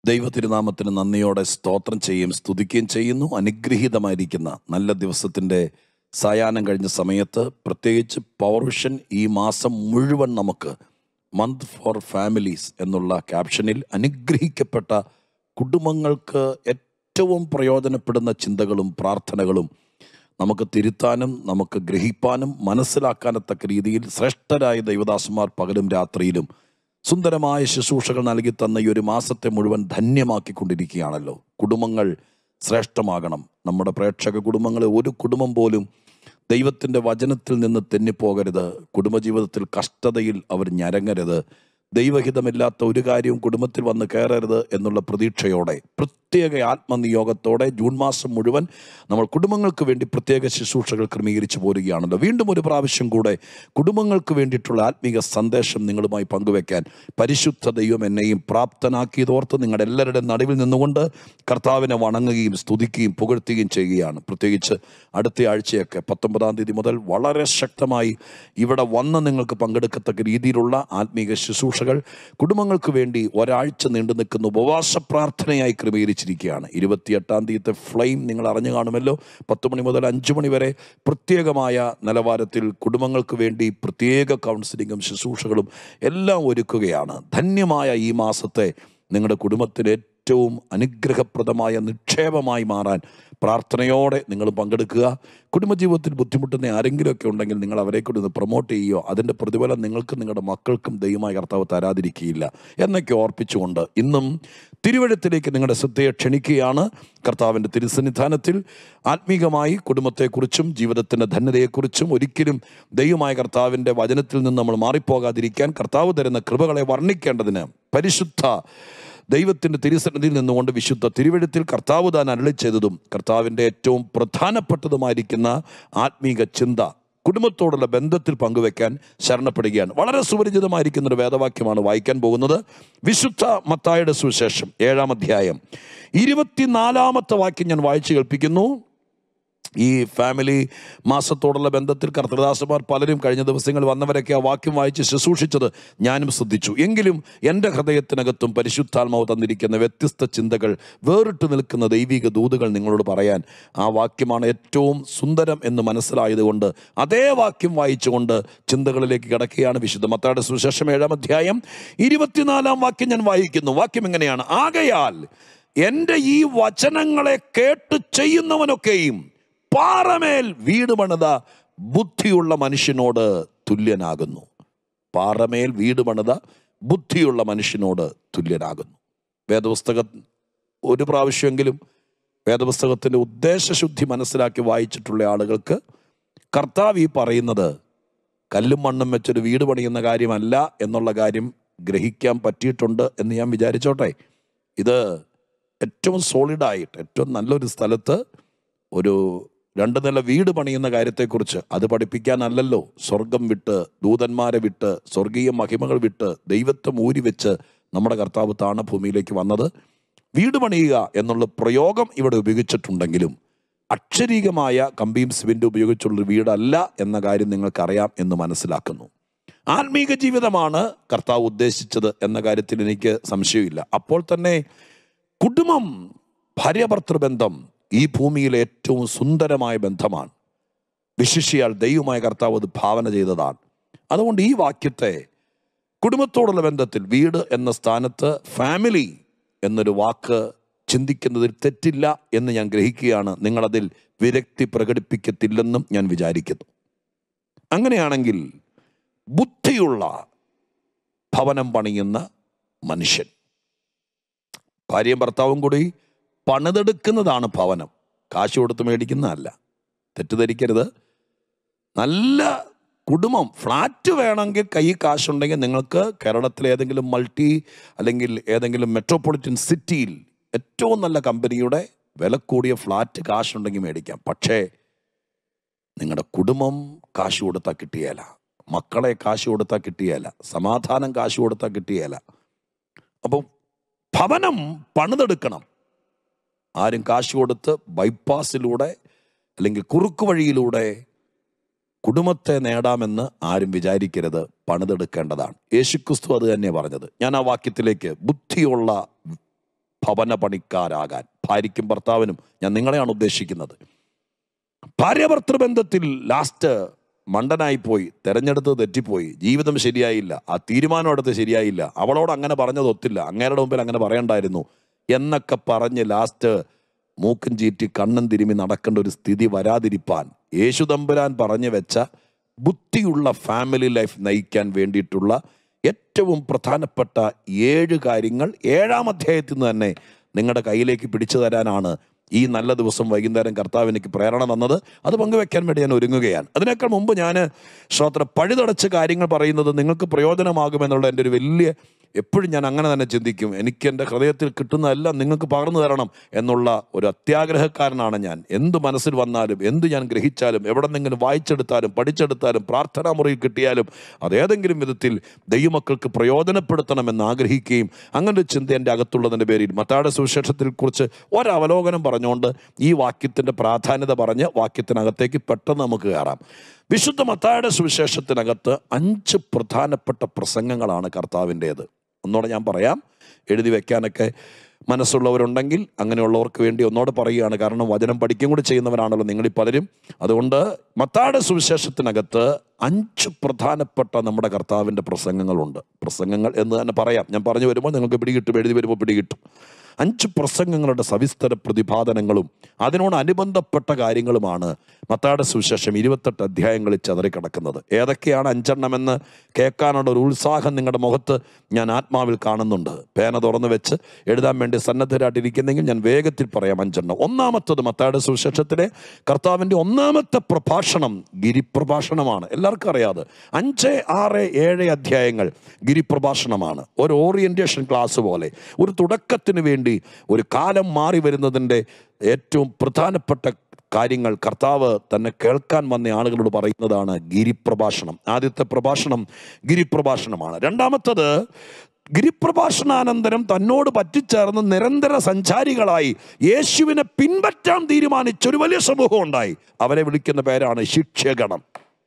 ദൈവ തിരുനാമത്തിന് നന്ദിയോടെ സ്തോത്രം ചെയ്യുകയും സ്തുതിക്കുകയും ചെയ്യുന്നു അനുഗ്രഹീതമായിരിക്കുന്ന നല്ല ദിവസത്തിൻ്റെ സായാഹ്നം കഴിഞ്ഞ സമയത്ത് പ്രത്യേകിച്ച് പവർവിഷൻ ഈ മാസം മുഴുവൻ നമുക്ക് മന്ത് ഫോർ ഫാമിലീസ് എന്നുള്ള ക്യാപ്ഷനിൽ അനുഗ്രഹിക്കപ്പെട്ട കുടുംബങ്ങൾക്ക് ഏറ്റവും പ്രയോജനപ്പെടുന്ന ചിന്തകളും പ്രാർത്ഥനകളും നമുക്ക് തിരുത്താനും നമുക്ക് ഗ്രഹിപ്പാനും മനസ്സിലാക്കാനത്തക്ക രീതിയിൽ ശ്രേഷ്ഠരായ ദൈവദാസന്മാർ പകലും രാത്രിയിലും സുന്ദരമായ ശുശ്രൂഷകൾ നൽകി തന്ന ഈ ഒരു മാസത്തെ മുഴുവൻ ധന്യമാക്കിക്കൊണ്ടിരിക്കുകയാണല്ലോ കുടുംബങ്ങൾ ശ്രേഷ്ഠമാകണം നമ്മുടെ പ്രേക്ഷക കുടുംബങ്ങളെ ഒരു കുടുംബം പോലും ദൈവത്തിൻ്റെ വചനത്തിൽ നിന്ന് തെന്നിപ്പോകരുത് കുടുംബജീവിതത്തിൽ കഷ്ടതയിൽ അവർ ഞരങ്ങരുത് ദൈവഹിതമില്ലാത്ത ഒരു കാര്യവും കുടുംബത്തിൽ വന്ന് കയറരുത് എന്നുള്ള പ്രതീക്ഷയോടെ പ്രത്യേക ആത്മനിയോഗത്തോടെ ജൂൺ മാസം മുഴുവൻ നമ്മൾ കുടുംബങ്ങൾക്ക് വേണ്ടി പ്രത്യേക ശുശ്രൂഷകൾ ക്രമീകരിച്ചു പോരുകയാണല്ലോ വീണ്ടും ഒരു പ്രാവശ്യം കൂടെ കുടുംബങ്ങൾക്ക് വേണ്ടിയിട്ടുള്ള ആത്മീക സന്ദേശം നിങ്ങളുമായി പങ്കുവെക്കാൻ പരിശുദ്ധ ദൈവം എന്നെയും പ്രാപ്തനാക്കിയതോർത്ത് നിങ്ങളുടെ എല്ലാവരുടെയും നടുവിൽ നിന്നുകൊണ്ട് കർത്താവിനെ വണങ്ങുകയും സ്തുതിക്കുകയും പുകഴ്ത്തുകയും ചെയ്യുകയാണ് പ്രത്യേകിച്ച് അടുത്ത ആഴ്ചയൊക്കെ പത്തൊമ്പതാം തീയതി മുതൽ വളരെ ശക്തമായി ഇവിടെ വന്ന് നിങ്ങൾക്ക് പങ്കെടുക്കത്തക്ക രീതിയിലുള്ള ആത്മീക ശുശ്രൂഷകൾ കുടുംബങ്ങൾക്ക് വേണ്ടി ഒരാഴ്ച നീണ്ടു നിൽക്കുന്ന ഉപവാസ പ്രാർത്ഥനയായി ക്രമീകരിച്ചിരിക്കുകയാണ് ഇരുപത്തിയെട്ടാം തീയതി ഫ്ലെയിം നിങ്ങൾ അറിഞ്ഞു കാണുമല്ലോ പത്ത് മണി മുതൽ അഞ്ച് മണി വരെ പ്രത്യേകമായ നിലവാരത്തിൽ കുടുംബങ്ങൾക്ക് വേണ്ടി പ്രത്യേക കൗൺസിലിങ്ങും ശുശ്രൂഷകളും എല്ലാം ഒരുക്കുകയാണ് ധന്യമായ ഈ മാസത്തെ നിങ്ങളുടെ കുടുംബത്തിന് ഏറ്റവും അനുഗ്രഹപ്രദമായ നിക്ഷേപമായി മാറാൻ പ്രാർത്ഥനയോടെ നിങ്ങൾ പങ്കെടുക്കുക കുടുംബജീവിതത്തിൽ ബുദ്ധിമുട്ടുന്ന ആരെങ്കിലുമൊക്കെ ഉണ്ടെങ്കിൽ നിങ്ങൾ അവരെ കൂടി ഒന്ന് പ്രൊമോട്ട് ചെയ്യുകയോ അതിൻ്റെ പ്രതിഫലം നിങ്ങൾക്കും നിങ്ങളുടെ മക്കൾക്കും ദൈവമായ കർത്താവ് തരാതിരിക്കുകയില്ല എന്നൊക്കെ ഓർപ്പിച്ചുകൊണ്ട് ഇന്നും തിരുവഴുത്തിലേക്ക് നിങ്ങളുടെ ശ്രദ്ധയെ ക്ഷണിക്കുകയാണ് കർത്താവിൻ്റെ തിരുസന്നിധാനത്തിൽ ആത്മീകമായി കുടുംബത്തെക്കുറിച്ചും ജീവിതത്തിൻ്റെ ധന്യതയെക്കുറിച്ചും ഒരിക്കലും ദൈവമായ കർത്താവിൻ്റെ വചനത്തിൽ നിന്ന് നമ്മൾ മാറിപ്പോകാതിരിക്കാൻ കർത്താവ് തരുന്ന കൃപകളെ വർണ്ണിക്കേണ്ടതിന് പരിശുദ്ധ ദൈവത്തിൻ്റെ തിരുസന്നിധിയിൽ നിന്നുകൊണ്ട് വിശുദ്ധ തിരുവഴുത്തിൽ കർത്താവ് താൻ അരളി ചെയ്തതും കർത്താവിൻ്റെ ഏറ്റവും പ്രധാനപ്പെട്ടതുമായിരിക്കുന്ന ആത്മീക ചിന്ത കുടുംബത്തോടുള്ള ബന്ധത്തിൽ പങ്കുവെക്കാൻ ശരണപ്പെടുകയാണ് വളരെ സുപരിചിതമായിരിക്കുന്ന ഒരു വേദവാക്യമാണ് വായിക്കാൻ പോകുന്നത് വിശുദ്ധ മത്തായുടെ സുവിശേഷം ഏഴാം അധ്യായം ഇരുപത്തിനാലാമത്തെ വാക്യം ഞാൻ വായിച്ചു കേൾപ്പിക്കുന്നു ഈ ഫാമിലി മാസത്തോടുള്ള ബന്ധത്തിൽ കർത്തൃദാസന്മാർ പലരും കഴിഞ്ഞ ദിവസങ്ങൾ വന്നവരൊക്കെ ആ വാക്യം വായിച്ച് ശുശ്രൂഷിച്ചത് ഞാനും ശ്രദ്ധിച്ചു എങ്കിലും എൻ്റെ ഹൃദയത്തിനകത്തും പരിശുദ്ധാത്മാവ് തന്നിരിക്കുന്ന വ്യത്യസ്ത ചിന്തകൾ വേറിട്ട് നിൽക്കുന്ന ദൈവിക ദൂതുകൾ നിങ്ങളോട് പറയാൻ ആ വാക്യമാണ് ഏറ്റവും സുന്ദരം എന്ന് മനസ്സിലായതുകൊണ്ട് അതേ വാക്യം വായിച്ചുകൊണ്ട് ചിന്തകളിലേക്ക് കിടക്കുകയാണ് വിശുദ്ധ മത്തായുടെ സുശേഷം ഏഴാം അധ്യായം ഇരുപത്തിനാലാം വാക്യം ഞാൻ വായിക്കുന്നു വാക്യം എങ്ങനെയാണ് ആകയാൽ എൻ്റെ ഈ വചനങ്ങളെ കേട്ട് ചെയ്യുന്നവനൊക്കെയും പാറമേൽ വീട് പണിത ബുദ്ധിയുള്ള മനുഷ്യനോട് തുല്യനാകുന്നു പാറമേൽ വീട് പണിത ബുദ്ധിയുള്ള മനുഷ്യനോട് തുല്യനാകുന്നു വേദപുസ്തകം ഒരു പ്രാവശ്യമെങ്കിലും വേദപുസ്തകത്തിൻ്റെ ഉദ്ദേശശുദ്ധി മനസ്സിലാക്കി വായിച്ചിട്ടുള്ള ആളുകൾക്ക് കർത്താവ് ഈ പറയുന്നത് കല്ലും മണ്ണും വെച്ചൊരു വീട് പണിയുന്ന കാര്യമല്ല എന്നുള്ള കാര്യം ഗ്രഹിക്കാൻ പറ്റിയിട്ടുണ്ട് എന്ന് ഞാൻ വിചാരിച്ചോട്ടെ ഇത് ഏറ്റവും സോളിഡായിട്ട് ഏറ്റവും നല്ലൊരു സ്ഥലത്ത് ഒരു രണ്ട് നില വീട് പണിയുന്ന കാര്യത്തെക്കുറിച്ച് അത് പഠിപ്പിക്കാനല്ലല്ലോ സ്വർഗം വിട്ട് ദൂതന്മാരെ വിട്ട് സ്വർഗീയ മഹിമകൾ വിട്ട് ദൈവത്തെ മൂരി വെച്ച് നമ്മുടെ കർത്താവ് താണഭൂമിയിലേക്ക് വന്നത് വീട് പണിയുക എന്നുള്ള പ്രയോഗം ഇവിടെ ഉപയോഗിച്ചിട്ടുണ്ടെങ്കിലും അക്ഷരീകമായ കമ്പിയും സിമെൻറ്റും ഉപയോഗിച്ചുള്ള വീടല്ല എന്ന കാര്യം നിങ്ങൾക്കറിയാം എന്ന് മനസ്സിലാക്കുന്നു ആത്മീക ജീവിതമാണ് കർത്താവ് ഉദ്ദേശിച്ചത് എന്ന കാര്യത്തിൽ എനിക്ക് സംശയമില്ല അപ്പോൾ തന്നെ കുടുംബം ഭാര്യഭർത്തൃബന്ധം ഈ ഭൂമിയിലെ ഏറ്റവും സുന്ദരമായ ബന്ധമാണ് വിശിഷിയാൽ ദൈവമായ കർത്താവ് അത് ഭാവന ചെയ്തതാണ് അതുകൊണ്ട് ഈ വാക്യത്തെ കുടുംബത്തോടുള്ള ബന്ധത്തിൽ വീട് എന്ന സ്ഥാനത്ത് ഫാമിലി എന്നൊരു വാക്ക് ചിന്തിക്കുന്നതിൽ തെറ്റില്ല എന്ന് ഞാൻ ഗ്രഹിക്കുകയാണ് നിങ്ങളതിൽ വിരക്തി പ്രകടിപ്പിക്കത്തില്ലെന്നും ഞാൻ വിചാരിക്കുന്നു അങ്ങനെയാണെങ്കിൽ ബുദ്ധിയുള്ള ഭവനം പണിയുന്ന മനുഷ്യൻ ഭാര്യയും ഭർത്താവും കൂടി പണിതെടുക്കുന്നതാണ് ഭവനം കാശ് കൊടുത്ത് മേടിക്കുന്നതല്ല തെറ്റിദ്ധരിക്കരുത് നല്ല കുടുംബം ഫ്ലാറ്റ് വേണമെങ്കിൽ കൈ കാശുണ്ടെങ്കിൽ നിങ്ങൾക്ക് കേരളത്തിലെ ഏതെങ്കിലും മൾട്ടി അല്ലെങ്കിൽ ഏതെങ്കിലും മെട്രോപൊളിറ്റൻ സിറ്റിയിൽ ഏറ്റവും നല്ല കമ്പനിയുടെ വില കൂടിയ ഫ്ലാറ്റ് കാശുണ്ടെങ്കിൽ മേടിക്കാം പക്ഷേ നിങ്ങളുടെ കുടുംബം കാശ് കൊടുത്താൽ കിട്ടിയേല മക്കളെ കാശ് കൊടുത്താൽ കിട്ടിയേല സമാധാനം കാശ് കൊടുത്താൽ കിട്ടിയേല അപ്പോൾ ഭവനം പണിതെടുക്കണം ആരും കാശ് കൊടുത്ത് ബൈപ്പാസിലൂടെ അല്ലെങ്കിൽ കുറുക്ക് വഴിയിലൂടെ കുടുംബത്തെ നേടാമെന്ന് ആരും വിചാരിക്കരുത് പണിതെടുക്കേണ്ടതാണ് യേശുക്രിസ്തു അത് തന്നെ പറഞ്ഞത് ഞാൻ ആ വാക്യത്തിലേക്ക് ബുദ്ധിയുള്ള ഭവന പണിക്കാരാകാൻ ഭാര്യയ്ക്കും ഭർത്താവിനും ഞാൻ നിങ്ങളെയാണ് ഉദ്ദേശിക്കുന്നത് ഭാര്യാഭർത്തൃ ബന്ധത്തിൽ ലാസ്റ്റ് മണ്ടനായി പോയി തെരഞ്ഞെടുത്ത് തെറ്റിപ്പോയി ജീവിതം ശരിയായില്ല ആ തീരുമാനം എടുത്ത് ശരിയായില്ല അവളോട് അങ്ങനെ പറഞ്ഞത് ഒത്തില്ല അങ്ങേരുടെ മുമ്പിൽ അങ്ങനെ പറയണ്ടായിരുന്നു എന്നൊക്കെ പറഞ്ഞ് ലാസ്റ്റ് മൂക്കും ചീറ്റി കണ്ണും തിരുമി നടക്കേണ്ട ഒരു സ്ഥിതി വരാതിരിപ്പാൻ യേശുദമ്പുരാൻ പറഞ്ഞു വെച്ച ബുദ്ധിയുള്ള ഫാമിലി ലൈഫ് നയിക്കാൻ വേണ്ടിയിട്ടുള്ള ഏറ്റവും പ്രധാനപ്പെട്ട ഏഴ് കാര്യങ്ങൾ ഏഴാം അധ്യായത്തിൽ നിന്ന് തന്നെ നിങ്ങളുടെ കയ്യിലേക്ക് പിടിച്ചു തരാനാണ് ഈ നല്ല ദിവസം വൈകുന്നേരം കർത്താവ് എനിക്ക് പ്രേരണ തന്നത് അത് പങ്കുവെക്കാൻ വേണ്ടി ഞാൻ ഒരുങ്ങുകയാണ് അതിനേക്കാൾ മുമ്പ് ഞാൻ ശ്രോത്ര പഴുതടച്ച കാര്യങ്ങൾ പറയുന്നത് നിങ്ങൾക്ക് പ്രയോജനമാകുമെന്നുള്ള എൻ്റെ ഒരു വലിയ എപ്പോഴും ഞാൻ അങ്ങനെ തന്നെ ചിന്തിക്കും എനിക്ക് എൻ്റെ ഹൃദയത്തിൽ കിട്ടുന്നതെല്ലാം നിങ്ങൾക്ക് പകർന്നു തരണം എന്നുള്ള ഒരു അത്യാഗ്രഹക്കാരനാണ് ഞാൻ എന്ത് മനസ്സിൽ വന്നാലും എന്ത് ഞാൻ ഗ്രഹിച്ചാലും എവിടെ നിന്നെങ്കിലും വായിച്ചെടുത്താലും പഠിച്ചെടുത്താലും പ്രാർത്ഥനാ മുറിയിൽ കിട്ടിയാലും അതേതെങ്കിലും വിധത്തിൽ ദൈവമക്കൾക്ക് പ്രയോജനപ്പെടുത്തണമെന്ന് ആഗ്രഹിക്കുകയും അങ്ങനെ ഒരു ചിന്ത എൻ്റെ അകത്തുള്ളതിൻ്റെ പേരിൽ മത്താടെ സുവിശേഷത്തിൽ കുറിച്ച് ഒരവലോകനം പറഞ്ഞുകൊണ്ട് ഈ വാക്യത്തിൻ്റെ പ്രാധാന്യത പറഞ്ഞ് വാക്യത്തിനകത്തേക്ക് പെട്ടെന്ന് നമുക്ക് കയറാം വിശുദ്ധ മത്തായുടെ സുവിശേഷത്തിനകത്ത് അഞ്ച് പ്രധാനപ്പെട്ട പ്രസംഗങ്ങളാണ് കർത്താവിൻ്റേത് ഒന്നുകൂടെ ഞാൻ പറയാം എഴുതി വെക്കാനൊക്കെ മനസ്സുള്ളവരുണ്ടെങ്കിൽ അങ്ങനെയുള്ളവർക്ക് വേണ്ടി ഒന്നോടെ പറയുകയാണ് കാരണം വചനം പഠിക്കും കൂടി ചെയ്യുന്നവരാണല്ലോ നിങ്ങളിൽ പലരും അതുകൊണ്ട് മത്താടെ സുവിശേഷത്തിനകത്ത് അഞ്ച് പ്രധാനപ്പെട്ട നമ്മുടെ കർത്താവിൻ്റെ പ്രസംഗങ്ങളുണ്ട് പ്രസംഗങ്ങൾ എന്ന് തന്നെ പറയാം ഞാൻ പറഞ്ഞു വരുമ്പോൾ നിങ്ങൾക്ക് പിടികിട്ടും എഴുതി വരുമ്പോൾ പിടികിട്ടും അഞ്ച് പ്രസംഗങ്ങളുടെ സവിസ്തര പ്രതിപാദനങ്ങളും അതിനോട് അനുബന്ധപ്പെട്ട കാര്യങ്ങളുമാണ് മത്താടെ സുവിശേഷം ഇരുപത്തെട്ട് അധ്യായങ്ങളിൽ ചതറിക്കിടക്കുന്നത് ഏതൊക്കെയാണ് അഞ്ചെണ്ണമെന്ന് കേൾക്കാനുള്ള ഒരു ഉത്സാഹം നിങ്ങളുടെ മുഖത്ത് ഞാൻ ആത്മാവിൽ കാണുന്നുണ്ട് പേന തുറന്ന് വെച്ച് എഴുതാൻ വേണ്ടി സന്നദ്ധരായിട്ടിരിക്കുന്നെങ്കിൽ ഞാൻ വേഗത്തിൽ പറയാം അഞ്ചെണ്ണം ഒന്നാമത്തത് മത്താടെ സുവിശേഷത്തിലെ കർത്താവിൻ്റെ ഒന്നാമത്തെ പ്രഭാഷണം ഗിരിപ്രഭാഷണമാണ് എല്ലാവർക്കും അറിയാതെ അഞ്ച് ആറ് ഏഴ് അധ്യായങ്ങൾ ഗിരിപ്രഭാഷണമാണ് ഒരു ഓറിയന്റേഷൻ ക്ലാസ് പോലെ ഒരു തുടക്കത്തിന് വേണ്ടി ഒരു കാലം മാറി വരുന്നതിൻ്റെ ഏറ്റവും പ്രധാനപ്പെട്ട കാര്യങ്ങൾ കർത്താവ് തന്നെ കേൾക്കാൻ വന്ന ആളുകളോട് പറയുന്നതാണ് ഗിരിപ്രഭാഷണം ആദ്യത്തെ പ്രഭാഷണം ഗിരിപ്രഭാഷണമാണ് രണ്ടാമത്തത് ഗിരിപ്രഭാഷണാനന്തരം തന്നോട് പറ്റിച്ചേർന്ന് നിരന്തര സഞ്ചാരികളായി യേശുവിനെ പിൻപറ്റാൻ തീരുമാനിച്ച ഒരു വലിയ സമൂഹം ഉണ്ടായി അവരെ വിളിക്കുന്ന പേരാണ് ശിക്ഷകണം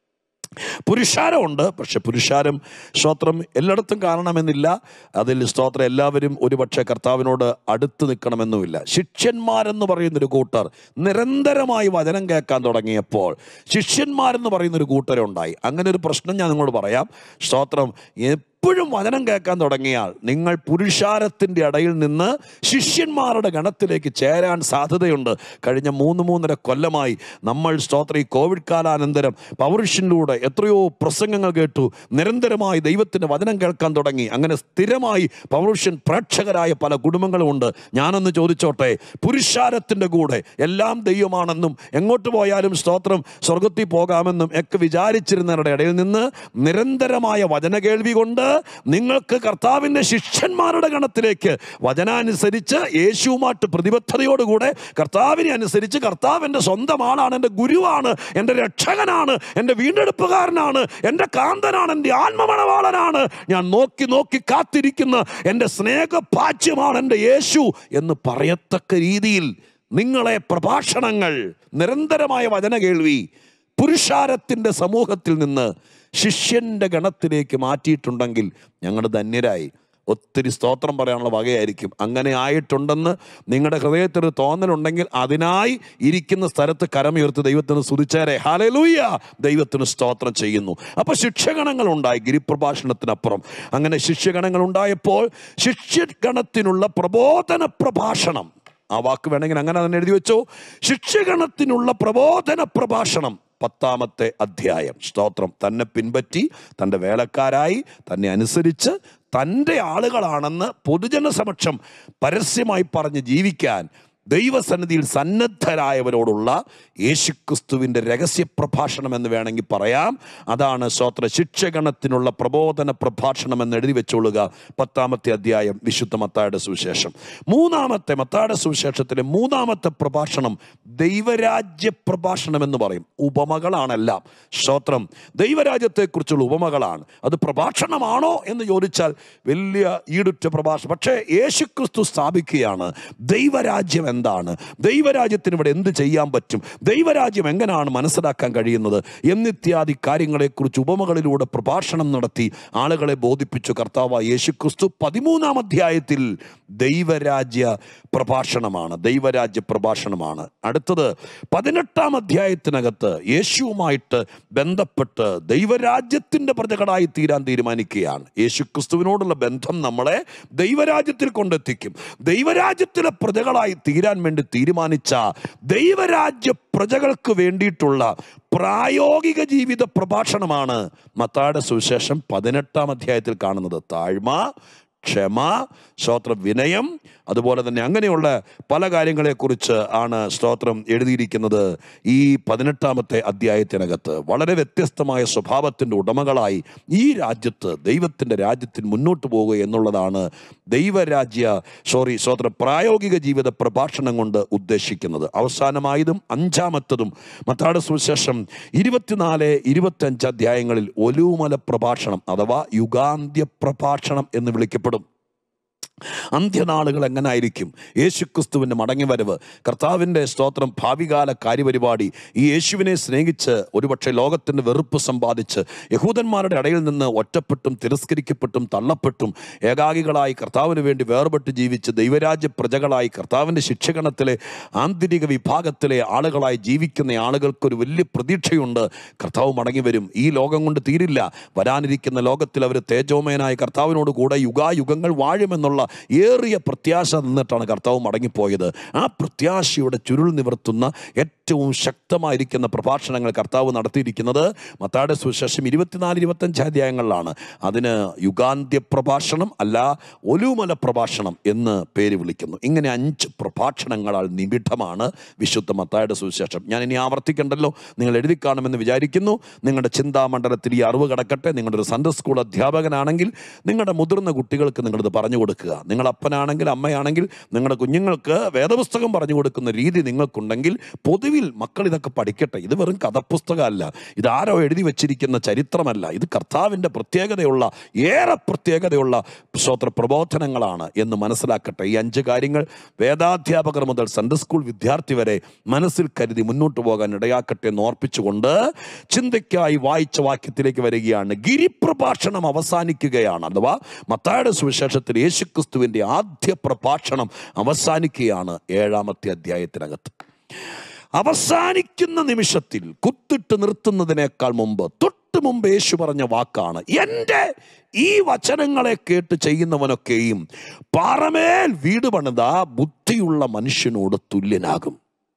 പുരുഷാരമുണ്ട് പക്ഷെ പുരുഷാരം സ്തോത്രം എല്ലായിടത്തും കാണണമെന്നില്ല അതിൽ സ്തോത്രം എല്ലാവരും ഒരുപക്ഷെ കർത്താവിനോട് അടുത്ത് നിൽക്കണമെന്നുമില്ല ശിഷ്യന്മാരെന്ന് പറയുന്നൊരു കൂട്ടർ നിരന്തരമായി വചനം കേൾക്കാൻ തുടങ്ങിയപ്പോൾ ശിഷ്യന്മാരെന്ന് പറയുന്നൊരു കൂട്ടരുണ്ടായി അങ്ങനെ ഒരു പ്രശ്നം ഞാൻ നിങ്ങളോട് പറയാം സ്തോത്രം എപ്പോഴും വചനം കേൾക്കാൻ തുടങ്ങിയാൽ നിങ്ങൾ പുരുഷാരത്തിൻ്റെ ഇടയിൽ നിന്ന് ശിഷ്യന്മാരുടെ ഗണത്തിലേക്ക് ചേരാൻ സാധ്യതയുണ്ട് കഴിഞ്ഞ മൂന്ന് മൂന്നര കൊല്ലമായി നമ്മൾ സ്തോത്ര ഈ കോവിഡ് കാലാനന്തരം പൗരുഷനിലൂടെ എത്രയോ പ്രസംഗങ്ങൾ കേട്ടു നിരന്തരമായി ദൈവത്തിൻ്റെ വചനം കേൾക്കാൻ തുടങ്ങി അങ്ങനെ സ്ഥിരമായി പൗരുഷൻ പ്രേക്ഷകരായ പല കുടുംബങ്ങളുമുണ്ട് ഞാനൊന്ന് ചോദിച്ചോട്ടെ പുരുഷാരത്തിൻ്റെ കൂടെ എല്ലാം ദൈവമാണെന്നും എങ്ങോട്ട് പോയാലും സ്തോത്രം സ്വർഗത്തിൽ പോകാമെന്നും ഒക്കെ വിചാരിച്ചിരുന്നവരുടെ ഇടയിൽ നിന്ന് നിരന്തരമായ വചന കേൾവി കൊണ്ട് നിങ്ങൾക്ക് കർത്താവിൻ്റെ ശിഷ്യന്മാരുടെ ഗണത്തിലേക്ക് വചനാനുസരിച്ച് യേശുവുമായിട്ട് പ്രതിബദ്ധതയോടുകൂടെ കർത്താവിനെ അനുസരിച്ച് കർത്താവ് എൻ്റെ സ്വന്തം ആളാണ് എൻ്റെ ഗുരുവാണ് എൻ്റെ രക്ഷകനാണ് എൻ്റെ വീണ്ടെടുപ്പുകാരനാണ് എൻ്റെ കാന്തനാണ് എൻ്റെ ആത്മമണവാളനാണ് ഞാൻ നോക്കി നോക്കി കാത്തിരിക്കുന്ന എൻ്റെ സ്നേഹപാച്യമാണ് എൻ്റെ യേശു എന്ന് പറയത്തക്ക രീതിയിൽ നിങ്ങളെ പ്രഭാഷണങ്ങൾ നിരന്തരമായ വചന കേൾവി പുരുഷാരത്തിൻ്റെ സമൂഹത്തിൽ നിന്ന് ശിഷ്യന്റെ ഗണത്തിലേക്ക് മാറ്റിയിട്ടുണ്ടെങ്കിൽ ഞങ്ങൾ ധന്യരായി ഒത്തിരി സ്തോത്രം പറയാനുള്ള വകയായിരിക്കും അങ്ങനെ ആയിട്ടുണ്ടെന്ന് നിങ്ങളുടെ ഹൃദയത്തിൽ ഒരു തോന്നലുണ്ടെങ്കിൽ അതിനായി ഇരിക്കുന്ന സ്ഥലത്ത് കരമുയർത്തി ദൈവത്തിന് സ്തുതിച്ചേരെ ഹാലലൂയ ദൈവത്തിന് സ്തോത്രം ചെയ്യുന്നു അപ്പൊ ശിക്ഷഗണങ്ങൾ ഉണ്ടായി ഗിരിപ്രഭാഷണത്തിനപ്പുറം അങ്ങനെ ശിഷ്യഗണങ്ങൾ ഉണ്ടായപ്പോൾ ശിഷ്യഗണത്തിനുള്ള പ്രബോധന പ്രഭാഷണം ആ വാക്ക് വേണമെങ്കിൽ അങ്ങനെ തന്നെ എഴുതി വെച്ചോ ശിക്ഷഗണത്തിനുള്ള പ്രബോധന പ്രഭാഷണം പത്താമത്തെ അധ്യായം സ്തോത്രം തന്നെ പിൻപറ്റി തൻ്റെ വേലക്കാരായി തന്നെ അനുസരിച്ച് തൻ്റെ ആളുകളാണെന്ന് പൊതുജന സമക്ഷം പരസ്യമായി പറഞ്ഞ് ജീവിക്കാൻ ദൈവസന്നിധിയിൽ സന്നദ്ധരായവരോടുള്ള യേശുക്രിസ്തുവിൻ്റെ രഹസ്യ പ്രഭാഷണം എന്ന് വേണമെങ്കിൽ പറയാം അതാണ് സ്തോത്ര ശിക്ഷഗണത്തിനുള്ള പ്രബോധന പ്രഭാഷണം എന്ന് എഴുതി വെച്ചോളുക പത്താമത്തെ അധ്യായം വിശുദ്ധ മത്തായുടെ സുവിശേഷം മൂന്നാമത്തെ മത്തായുടെ സുവിശേഷത്തിലെ മൂന്നാമത്തെ പ്രഭാഷണം ദൈവരാജ്യ പ്രഭാഷണം എന്ന് പറയും ഉപമകളാണെല്ലാം സ്തോത്രം ദൈവരാജ്യത്തെക്കുറിച്ചുള്ള ഉപമകളാണ് അത് പ്രഭാഷണമാണോ എന്ന് ചോദിച്ചാൽ വലിയ ഈടുറ്റ പ്രഭാഷണം പക്ഷേ യേശുക്രിസ്തു സ്ഥാപിക്കുകയാണ് ദൈവരാജ്യം എന്താണ് ദൈവരാജ്യത്തിന് ഇവിടെ എന്ത് ചെയ്യാൻ പറ്റും ദൈവരാജ്യം എങ്ങനെയാണ് മനസ്സിലാക്കാൻ കഴിയുന്നത് എന്നിത്യാദി കാര്യങ്ങളെക്കുറിച്ച് ഉപമകളിലൂടെ പ്രഭാഷണം നടത്തി ആളുകളെ ബോധിപ്പിച്ചു കർത്താവ് യേശുക്രിസ്തു പതിമൂന്നാം അധ്യായത്തിൽ ദൈവരാജ്യ പ്രഭാഷണമാണ് ദൈവരാജ്യ പ്രഭാഷണമാണ് അടുത്തത് പതിനെട്ടാം അധ്യായത്തിനകത്ത് യേശുവുമായിട്ട് ബന്ധപ്പെട്ട് ദൈവരാജ്യത്തിൻ്റെ പ്രജകളായി തീരാൻ തീരുമാനിക്കുകയാണ് യേശുക്രിസ്തുവിനോടുള്ള ബന്ധം നമ്മളെ ദൈവരാജ്യത്തിൽ കൊണ്ടെത്തിക്കും ദൈവരാജ്യത്തിലെ പ്രജകളായി തീരാൻ വേണ്ടി തീരുമാനിച്ച ദൈവരാജ്യ പ്രജകൾക്ക് വേണ്ടിയിട്ടുള്ള പ്രായോഗിക ജീവിത പ്രഭാഷണമാണ് മത്തായുടെ സുവിശേഷം പതിനെട്ടാം അധ്യായത്തിൽ കാണുന്നത് താഴ്മ ക്ഷമ സ്തോത്രം വിനയം അതുപോലെ തന്നെ അങ്ങനെയുള്ള പല കാര്യങ്ങളെക്കുറിച്ച് ആണ് സ്തോത്രം എഴുതിയിരിക്കുന്നത് ഈ പതിനെട്ടാമത്തെ അധ്യായത്തിനകത്ത് വളരെ വ്യത്യസ്തമായ സ്വഭാവത്തിൻ്റെ ഉടമകളായി ഈ രാജ്യത്ത് ദൈവത്തിൻ്റെ രാജ്യത്തിൽ മുന്നോട്ട് പോവുക എന്നുള്ളതാണ് ദൈവരാജ്യ സോറി സ്തോത്രം പ്രായോഗിക ജീവിത പ്രഭാഷണം കൊണ്ട് ഉദ്ദേശിക്കുന്നത് അവസാനമായതും അഞ്ചാമത്തതും മത്താട് സുവിശേഷം ഇരുപത്തിനാല് ഇരുപത്തഞ്ച് അധ്യായങ്ങളിൽ ഒലുമല പ്രഭാഷണം അഥവാ യുഗാന്ത്യ പ്രഭാഷണം എന്ന് വിളിക്കപ്പെടും അന്ത്യനാളുകൾ എങ്ങനായിരിക്കും യേശുക്രിസ്തുവിൻ്റെ മടങ്ങിവരവ് കർത്താവിൻ്റെ സ്തോത്രം ഭാവികാല കാര്യപരിപാടി ഈ യേശുവിനെ സ്നേഹിച്ച് ഒരുപക്ഷെ ലോകത്തിൻ്റെ വെറുപ്പ് സമ്പാദിച്ച് യഹൂദന്മാരുടെ ഇടയിൽ നിന്ന് ഒറ്റപ്പെട്ടും തിരസ്കരിക്കപ്പെട്ടും തള്ളപ്പെട്ടും ഏകാഗികളായി കർത്താവിന് വേണ്ടി വേർപെട്ട് ജീവിച്ച് ദൈവരാജ്യ പ്രജകളായി കർത്താവിൻ്റെ ശിക്ഷകണത്തിലെ ആന്തരിക വിഭാഗത്തിലെ ആളുകളായി ജീവിക്കുന്ന ആളുകൾക്കൊരു വലിയ പ്രതീക്ഷയുണ്ട് കർത്താവ് മടങ്ങി വരും ഈ ലോകം കൊണ്ട് തീരില്ല വരാനിരിക്കുന്ന ലോകത്തിൽ അവർ തേജോമയനായ കർത്താവിനോട് കൂടെ യുഗായുഗങ്ങൾ വാഴുമെന്നുള്ള ഏറിയ പ്രത്യാശ നിന്നിട്ടാണ് കർത്താവ് മടങ്ങിപ്പോയത് ആ പ്രത്യാശയുടെ ചുരുൾ നിവർത്തുന്ന ഏറ്റവും ശക്തമായിരിക്കുന്ന പ്രഭാഷണങ്ങൾ കർത്താവ് നടത്തിയിരിക്കുന്നത് മത്താടെ സുശേഷം ഇരുപത്തിനാല് ഇരുപത്തഞ്ച് അധ്യായങ്ങളിലാണ് അതിന് യുഗാന്ത്യ പ്രഭാഷണം അല്ല ഒലുമല പ്രഭാഷണം എന്ന് പേര് വിളിക്കുന്നു ഇങ്ങനെ അഞ്ച് പ്രഭാഷണങ്ങളാൽ നിബിഡമാണ് വിശുദ്ധ മത്തായുടെ സുവിശേഷം ഞാൻ ഇനി ആവർത്തിക്കണ്ടല്ലോ നിങ്ങൾ എഴുതി കാണുമെന്ന് വിചാരിക്കുന്നു നിങ്ങളുടെ ചിന്താമണ്ഡലത്തിൽ ഈ അറിവ് കിടക്കട്ടെ നിങ്ങളുടെ ഒരു സൺഡേ സ്കൂൾ അധ്യാപകനാണെങ്കിൽ നിങ്ങളുടെ മുതിർന്ന കുട്ടികൾക്ക് നിങ്ങളിത് പറഞ്ഞു കൊടുക്കുക നിങ്ങൾ അപ്പനാണെങ്കിൽ അമ്മയാണെങ്കിൽ നിങ്ങളുടെ കുഞ്ഞുങ്ങൾക്ക് വേദപുസ്തകം പറഞ്ഞു കൊടുക്കുന്ന രീതി നിങ്ങൾക്കുണ്ടെങ്കിൽ പൊതുവിൽ മക്കൾ ഇതൊക്കെ പഠിക്കട്ടെ ഇത് വെറും കഥപുസ്തകമല്ല ഇത് ആരോ എഴുതി വെച്ചിരിക്കുന്ന ചരിത്രമല്ല ഇത് കർത്താവിൻ്റെ പ്രത്യേകതയുള്ള ഏറെ പ്രത്യേകതയുള്ള സ്തോത്ര പ്രബോധനങ്ങളാണ് എന്ന് മനസ്സിലാക്കട്ടെ ഈ അഞ്ച് കാര്യങ്ങൾ വേദാധ്യാപകർ മുതൽ സൺഡേ സ്കൂൾ വിദ്യാർത്ഥി വരെ മനസ്സിൽ കരുതി മുന്നോട്ട് പോകാൻ ഇടയാക്കട്ടെ എന്ന് ഓർപ്പിച്ചുകൊണ്ട് ചിന്തയ്ക്കായി വായിച്ച വാക്യത്തിലേക്ക് വരികയാണ് ഗിരിപ്രഭാഷണം അവസാനിക്കുകയാണ് അഥവാ മത്തായുടെ സുവിശേഷത്തിൽ യേശുക്രിസ്തുവിൻ്റെ ആദ്യ പ്രഭാഷണം അവസാനിക്കുകയാണ് ഏഴാമത്തെ അധ്യായത്തിനകത്ത് അവസാനിക്കുന്ന നിമിഷത്തിൽ കുത്തിട്ട് നിർത്തുന്നതിനേക്കാൾ മുമ്പ് തൊട്ട് മുമ്പ് യേശു പറഞ്ഞ വാക്കാണ് എൻ്റെ ഈ വചനങ്ങളെ കേട്ട് ചെയ്യുന്നവനൊക്കെയും പാറമേൽ വീട് പണിത ബുദ്ധിയുള്ള മനുഷ്യനോട് തുല്യനാകും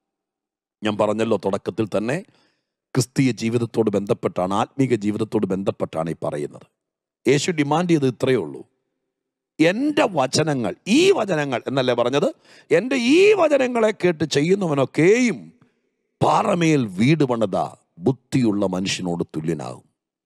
ഞാൻ പറഞ്ഞല്ലോ തുടക്കത്തിൽ തന്നെ ക്രിസ്തീയ ജീവിതത്തോട് ബന്ധപ്പെട്ടാണ് ആത്മീക ജീവിതത്തോട് ബന്ധപ്പെട്ടാണ് ഈ പറയുന്നത് യേശു ഡിമാൻഡ് ചെയ്ത് ഇത്രയേ ഉള്ളൂ എൻ്റെ വചനങ്ങൾ ഈ വചനങ്ങൾ എന്നല്ലേ പറഞ്ഞത് എൻ്റെ ഈ വചനങ്ങളെ കേട്ട് ചെയ്യുന്നവനൊക്കെയും പാറമേൽ വീട് പണിത ബുദ്ധിയുള്ള മനുഷ്യനോട് തുല്യനാകും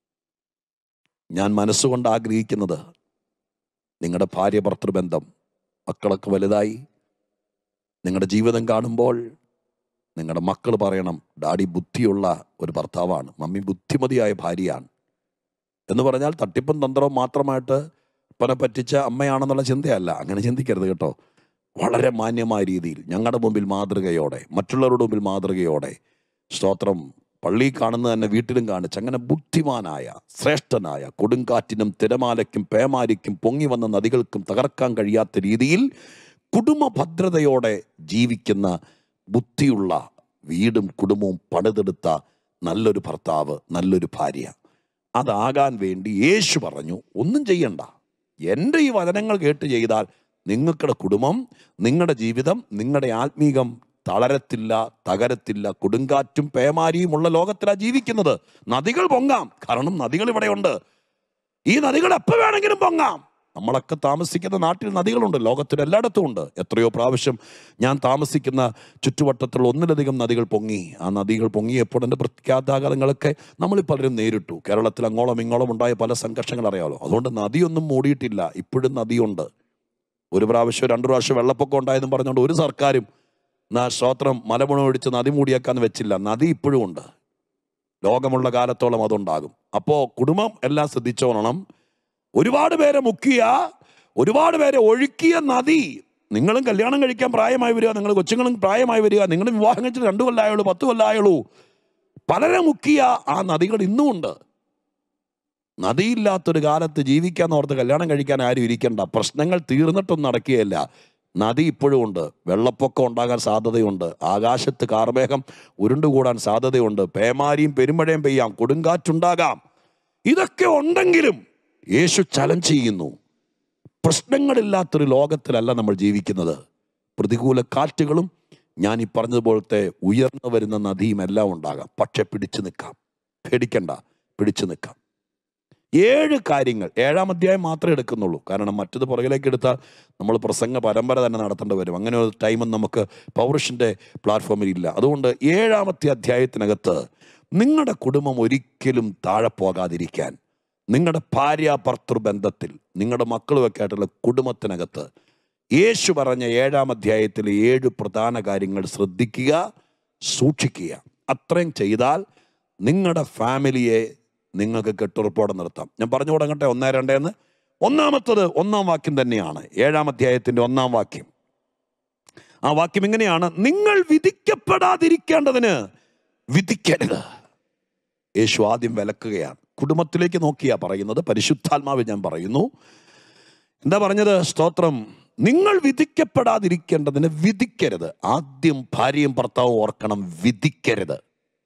ഞാൻ മനസ്സുകൊണ്ട് ആഗ്രഹിക്കുന്നത് നിങ്ങളുടെ ഭാര്യ ഭർത്തൃബന്ധം മക്കളൊക്കെ വലുതായി നിങ്ങളുടെ ജീവിതം കാണുമ്പോൾ നിങ്ങളുടെ മക്കൾ പറയണം ഡാഡി ബുദ്ധിയുള്ള ഒരു ഭർത്താവാണ് മമ്മി ബുദ്ധിമതിയായ ഭാര്യയാണ് എന്ന് പറഞ്ഞാൽ തട്ടിപ്പും തന്ത്രവും മാത്രമായിട്ട് പനെ പറ്റിച്ച അമ്മയാണെന്നുള്ള ചിന്തയല്ല അങ്ങനെ ചിന്തിക്കരുത് കേട്ടോ വളരെ മാന്യമായ രീതിയിൽ ഞങ്ങളുടെ മുമ്പിൽ മാതൃകയോടെ മറ്റുള്ളവരുടെ മുമ്പിൽ മാതൃകയോടെ സ്തോത്രം പള്ളി കാണുന്നത് തന്നെ വീട്ടിലും കാണിച്ച് അങ്ങനെ ബുദ്ധിമാനായ ശ്രേഷ്ഠനായ കൊടുങ്കാറ്റിനും തിരമാലയ്ക്കും പേമാരിക്കും പൊങ്ങി വന്ന നദികൾക്കും തകർക്കാൻ കഴിയാത്ത രീതിയിൽ കുടുംബ ഭദ്രതയോടെ ജീവിക്കുന്ന ബുദ്ധിയുള്ള വീടും കുടുംബവും പണിതെടുത്ത നല്ലൊരു ഭർത്താവ് നല്ലൊരു ഭാര്യ അതാകാൻ വേണ്ടി യേശു പറഞ്ഞു ഒന്നും ചെയ്യണ്ട എൻ്റെ ഈ വചനങ്ങൾ കേട്ട് ചെയ്താൽ നിങ്ങളുടെ കുടുംബം നിങ്ങളുടെ ജീവിതം നിങ്ങളുടെ ആത്മീകം തളരത്തില്ല തകരത്തില്ല കൊടുങ്കാറ്റും പേമാരിയും ഉള്ള ലോകത്തിലാണ് ജീവിക്കുന്നത് നദികൾ പൊങ്ങാം കാരണം നദികൾ ഇവിടെയുണ്ട് ഈ നദികൾ എപ്പോൾ വേണമെങ്കിലും പൊങ്ങാം നമ്മളൊക്കെ താമസിക്കുന്ന നാട്ടിൽ നദികളുണ്ട് ലോകത്തിൽ എല്ലായിടത്തും ഉണ്ട് എത്രയോ പ്രാവശ്യം ഞാൻ താമസിക്കുന്ന ചുറ്റുവട്ടത്തുള്ള ഒന്നിലധികം നദികൾ പൊങ്ങി ആ നദികൾ പൊങ്ങിയപ്പോൾ എൻ്റെ പ്രത്യാഘാതങ്ങളൊക്കെ നമ്മൾ പലരും നേരിട്ടു കേരളത്തിൽ അങ്ങോളം ഇങ്ങോളം ഉണ്ടായ പല സംഘർഷങ്ങൾ അറിയാമല്ലോ അതുകൊണ്ട് നദിയൊന്നും മൂടിയിട്ടില്ല ഇപ്പോഴും നദിയുണ്ട് ഒരു പ്രാവശ്യം രണ്ടു പ്രാവശ്യം വെള്ളപ്പൊക്കം ഉണ്ടായെന്നും പറഞ്ഞുകൊണ്ട് ഒരു സർക്കാരും എന്നാ സ്തോത്രം മലമുഴ ഒടിച്ച് നദി മൂടിയേക്കാന്ന് വെച്ചില്ല നദി ഇപ്പോഴും ഉണ്ട് ലോകമുള്ള കാലത്തോളം അതുണ്ടാകും അപ്പോൾ കുടുംബം എല്ലാം ശ്രദ്ധിച്ചോളണം ഒരുപാട് പേരെ മുക്കിയ ഒരുപാട് പേരെ ഒഴുക്കിയ നദി നിങ്ങളും കല്യാണം കഴിക്കാൻ പ്രായമായി വരിക നിങ്ങൾ കൊച്ചുങ്ങളും പ്രായമായി വരിക നിങ്ങൾ വിവാഹം കഴിച്ചിട്ട് രണ്ടു കൊല്ലമായുള്ളൂ പത്ത് കൊല്ലമായുള്ളൂ പലരെ മുക്കിയ ആ നദികൾ ഇന്നും ഉണ്ട് നദിയില്ലാത്തൊരു കാലത്ത് ജീവിക്കാൻ ഓർത്ത് കല്യാണം കഴിക്കാൻ ആരും ഇരിക്കണ്ട പ്രശ്നങ്ങൾ തീർന്നിട്ടൊന്നും നടക്കുകയില്ല നദി ഇപ്പോഴും ഉണ്ട് വെള്ളപ്പൊക്കം ഉണ്ടാകാൻ സാധ്യതയുണ്ട് ആകാശത്ത് കാർമേഘം ഉരുണ്ടുകൂടാൻ സാധ്യതയുണ്ട് പേമാരിയും പെരുമഴയും പെയ്യാം കൊടുങ്കാറ്റുണ്ടാകാം ഇതൊക്കെ ഉണ്ടെങ്കിലും യേശു ചലഞ്ച് ചെയ്യുന്നു പ്രശ്നങ്ങളില്ലാത്തൊരു ലോകത്തിലല്ല നമ്മൾ ജീവിക്കുന്നത് പ്രതികൂല കാറ്റുകളും ഞാൻ ഈ പറഞ്ഞതുപോലത്തെ ഉയർന്നു വരുന്ന നദിയും എല്ലാം ഉണ്ടാകാം പക്ഷെ പിടിച്ചു നിൽക്കാം പേടിക്കണ്ട പിടിച്ചു നിൽക്കാം ഏഴ് കാര്യങ്ങൾ ഏഴാം അധ്യായം മാത്രമേ എടുക്കുന്നുള്ളൂ കാരണം മറ്റത് പുറകിലേക്ക് എടുത്താൽ നമ്മൾ പ്രസംഗ പരമ്പര തന്നെ നടത്തേണ്ടി വരും അങ്ങനെ ഒരു ടൈമും നമുക്ക് പൗരുഷൻ്റെ പ്ലാറ്റ്ഫോമിൽ ഇല്ല അതുകൊണ്ട് ഏഴാമത്തെ അധ്യായത്തിനകത്ത് നിങ്ങളുടെ കുടുംബം ഒരിക്കലും താഴെ പോകാതിരിക്കാൻ നിങ്ങളുടെ ഭാര്യ ഭർത്തൃ ബന്ധത്തിൽ നിങ്ങളുടെ മക്കളുമൊക്കെ ആയിട്ടുള്ള കുടുംബത്തിനകത്ത് യേശു പറഞ്ഞ ഏഴാം അധ്യായത്തിലെ ഏഴ് പ്രധാന കാര്യങ്ങൾ ശ്രദ്ധിക്കുക സൂക്ഷിക്കുക അത്രയും ചെയ്താൽ നിങ്ങളുടെ ഫാമിലിയെ നിങ്ങൾക്ക് കെട്ടുറപ്പോടെ നിർത്താം ഞാൻ പറഞ്ഞു തുടങ്ങട്ടെ ഒന്നേ രണ്ടേന്ന് ഒന്നാമത്തത് ഒന്നാം വാക്യം തന്നെയാണ് ഏഴാം അധ്യായത്തിന്റെ ഒന്നാം വാക്യം ആ വാക്യം ഇങ്ങനെയാണ് നിങ്ങൾ വിധിക്കപ്പെടാതിരിക്കേണ്ടതിന് വിധിക്കരുത് യേശു ആദ്യം വിലക്കുകയാണ് കുടുംബത്തിലേക്ക് നോക്കിയാ പറയുന്നത് പരിശുദ്ധാത്മാവ് ഞാൻ പറയുന്നു എന്താ പറഞ്ഞത് സ്തോത്രം നിങ്ങൾ വിധിക്കപ്പെടാതിരിക്കേണ്ടതിന് വിധിക്കരുത് ആദ്യം ഭാര്യയും ഭർത്താവും ഓർക്കണം വിധിക്കരുത്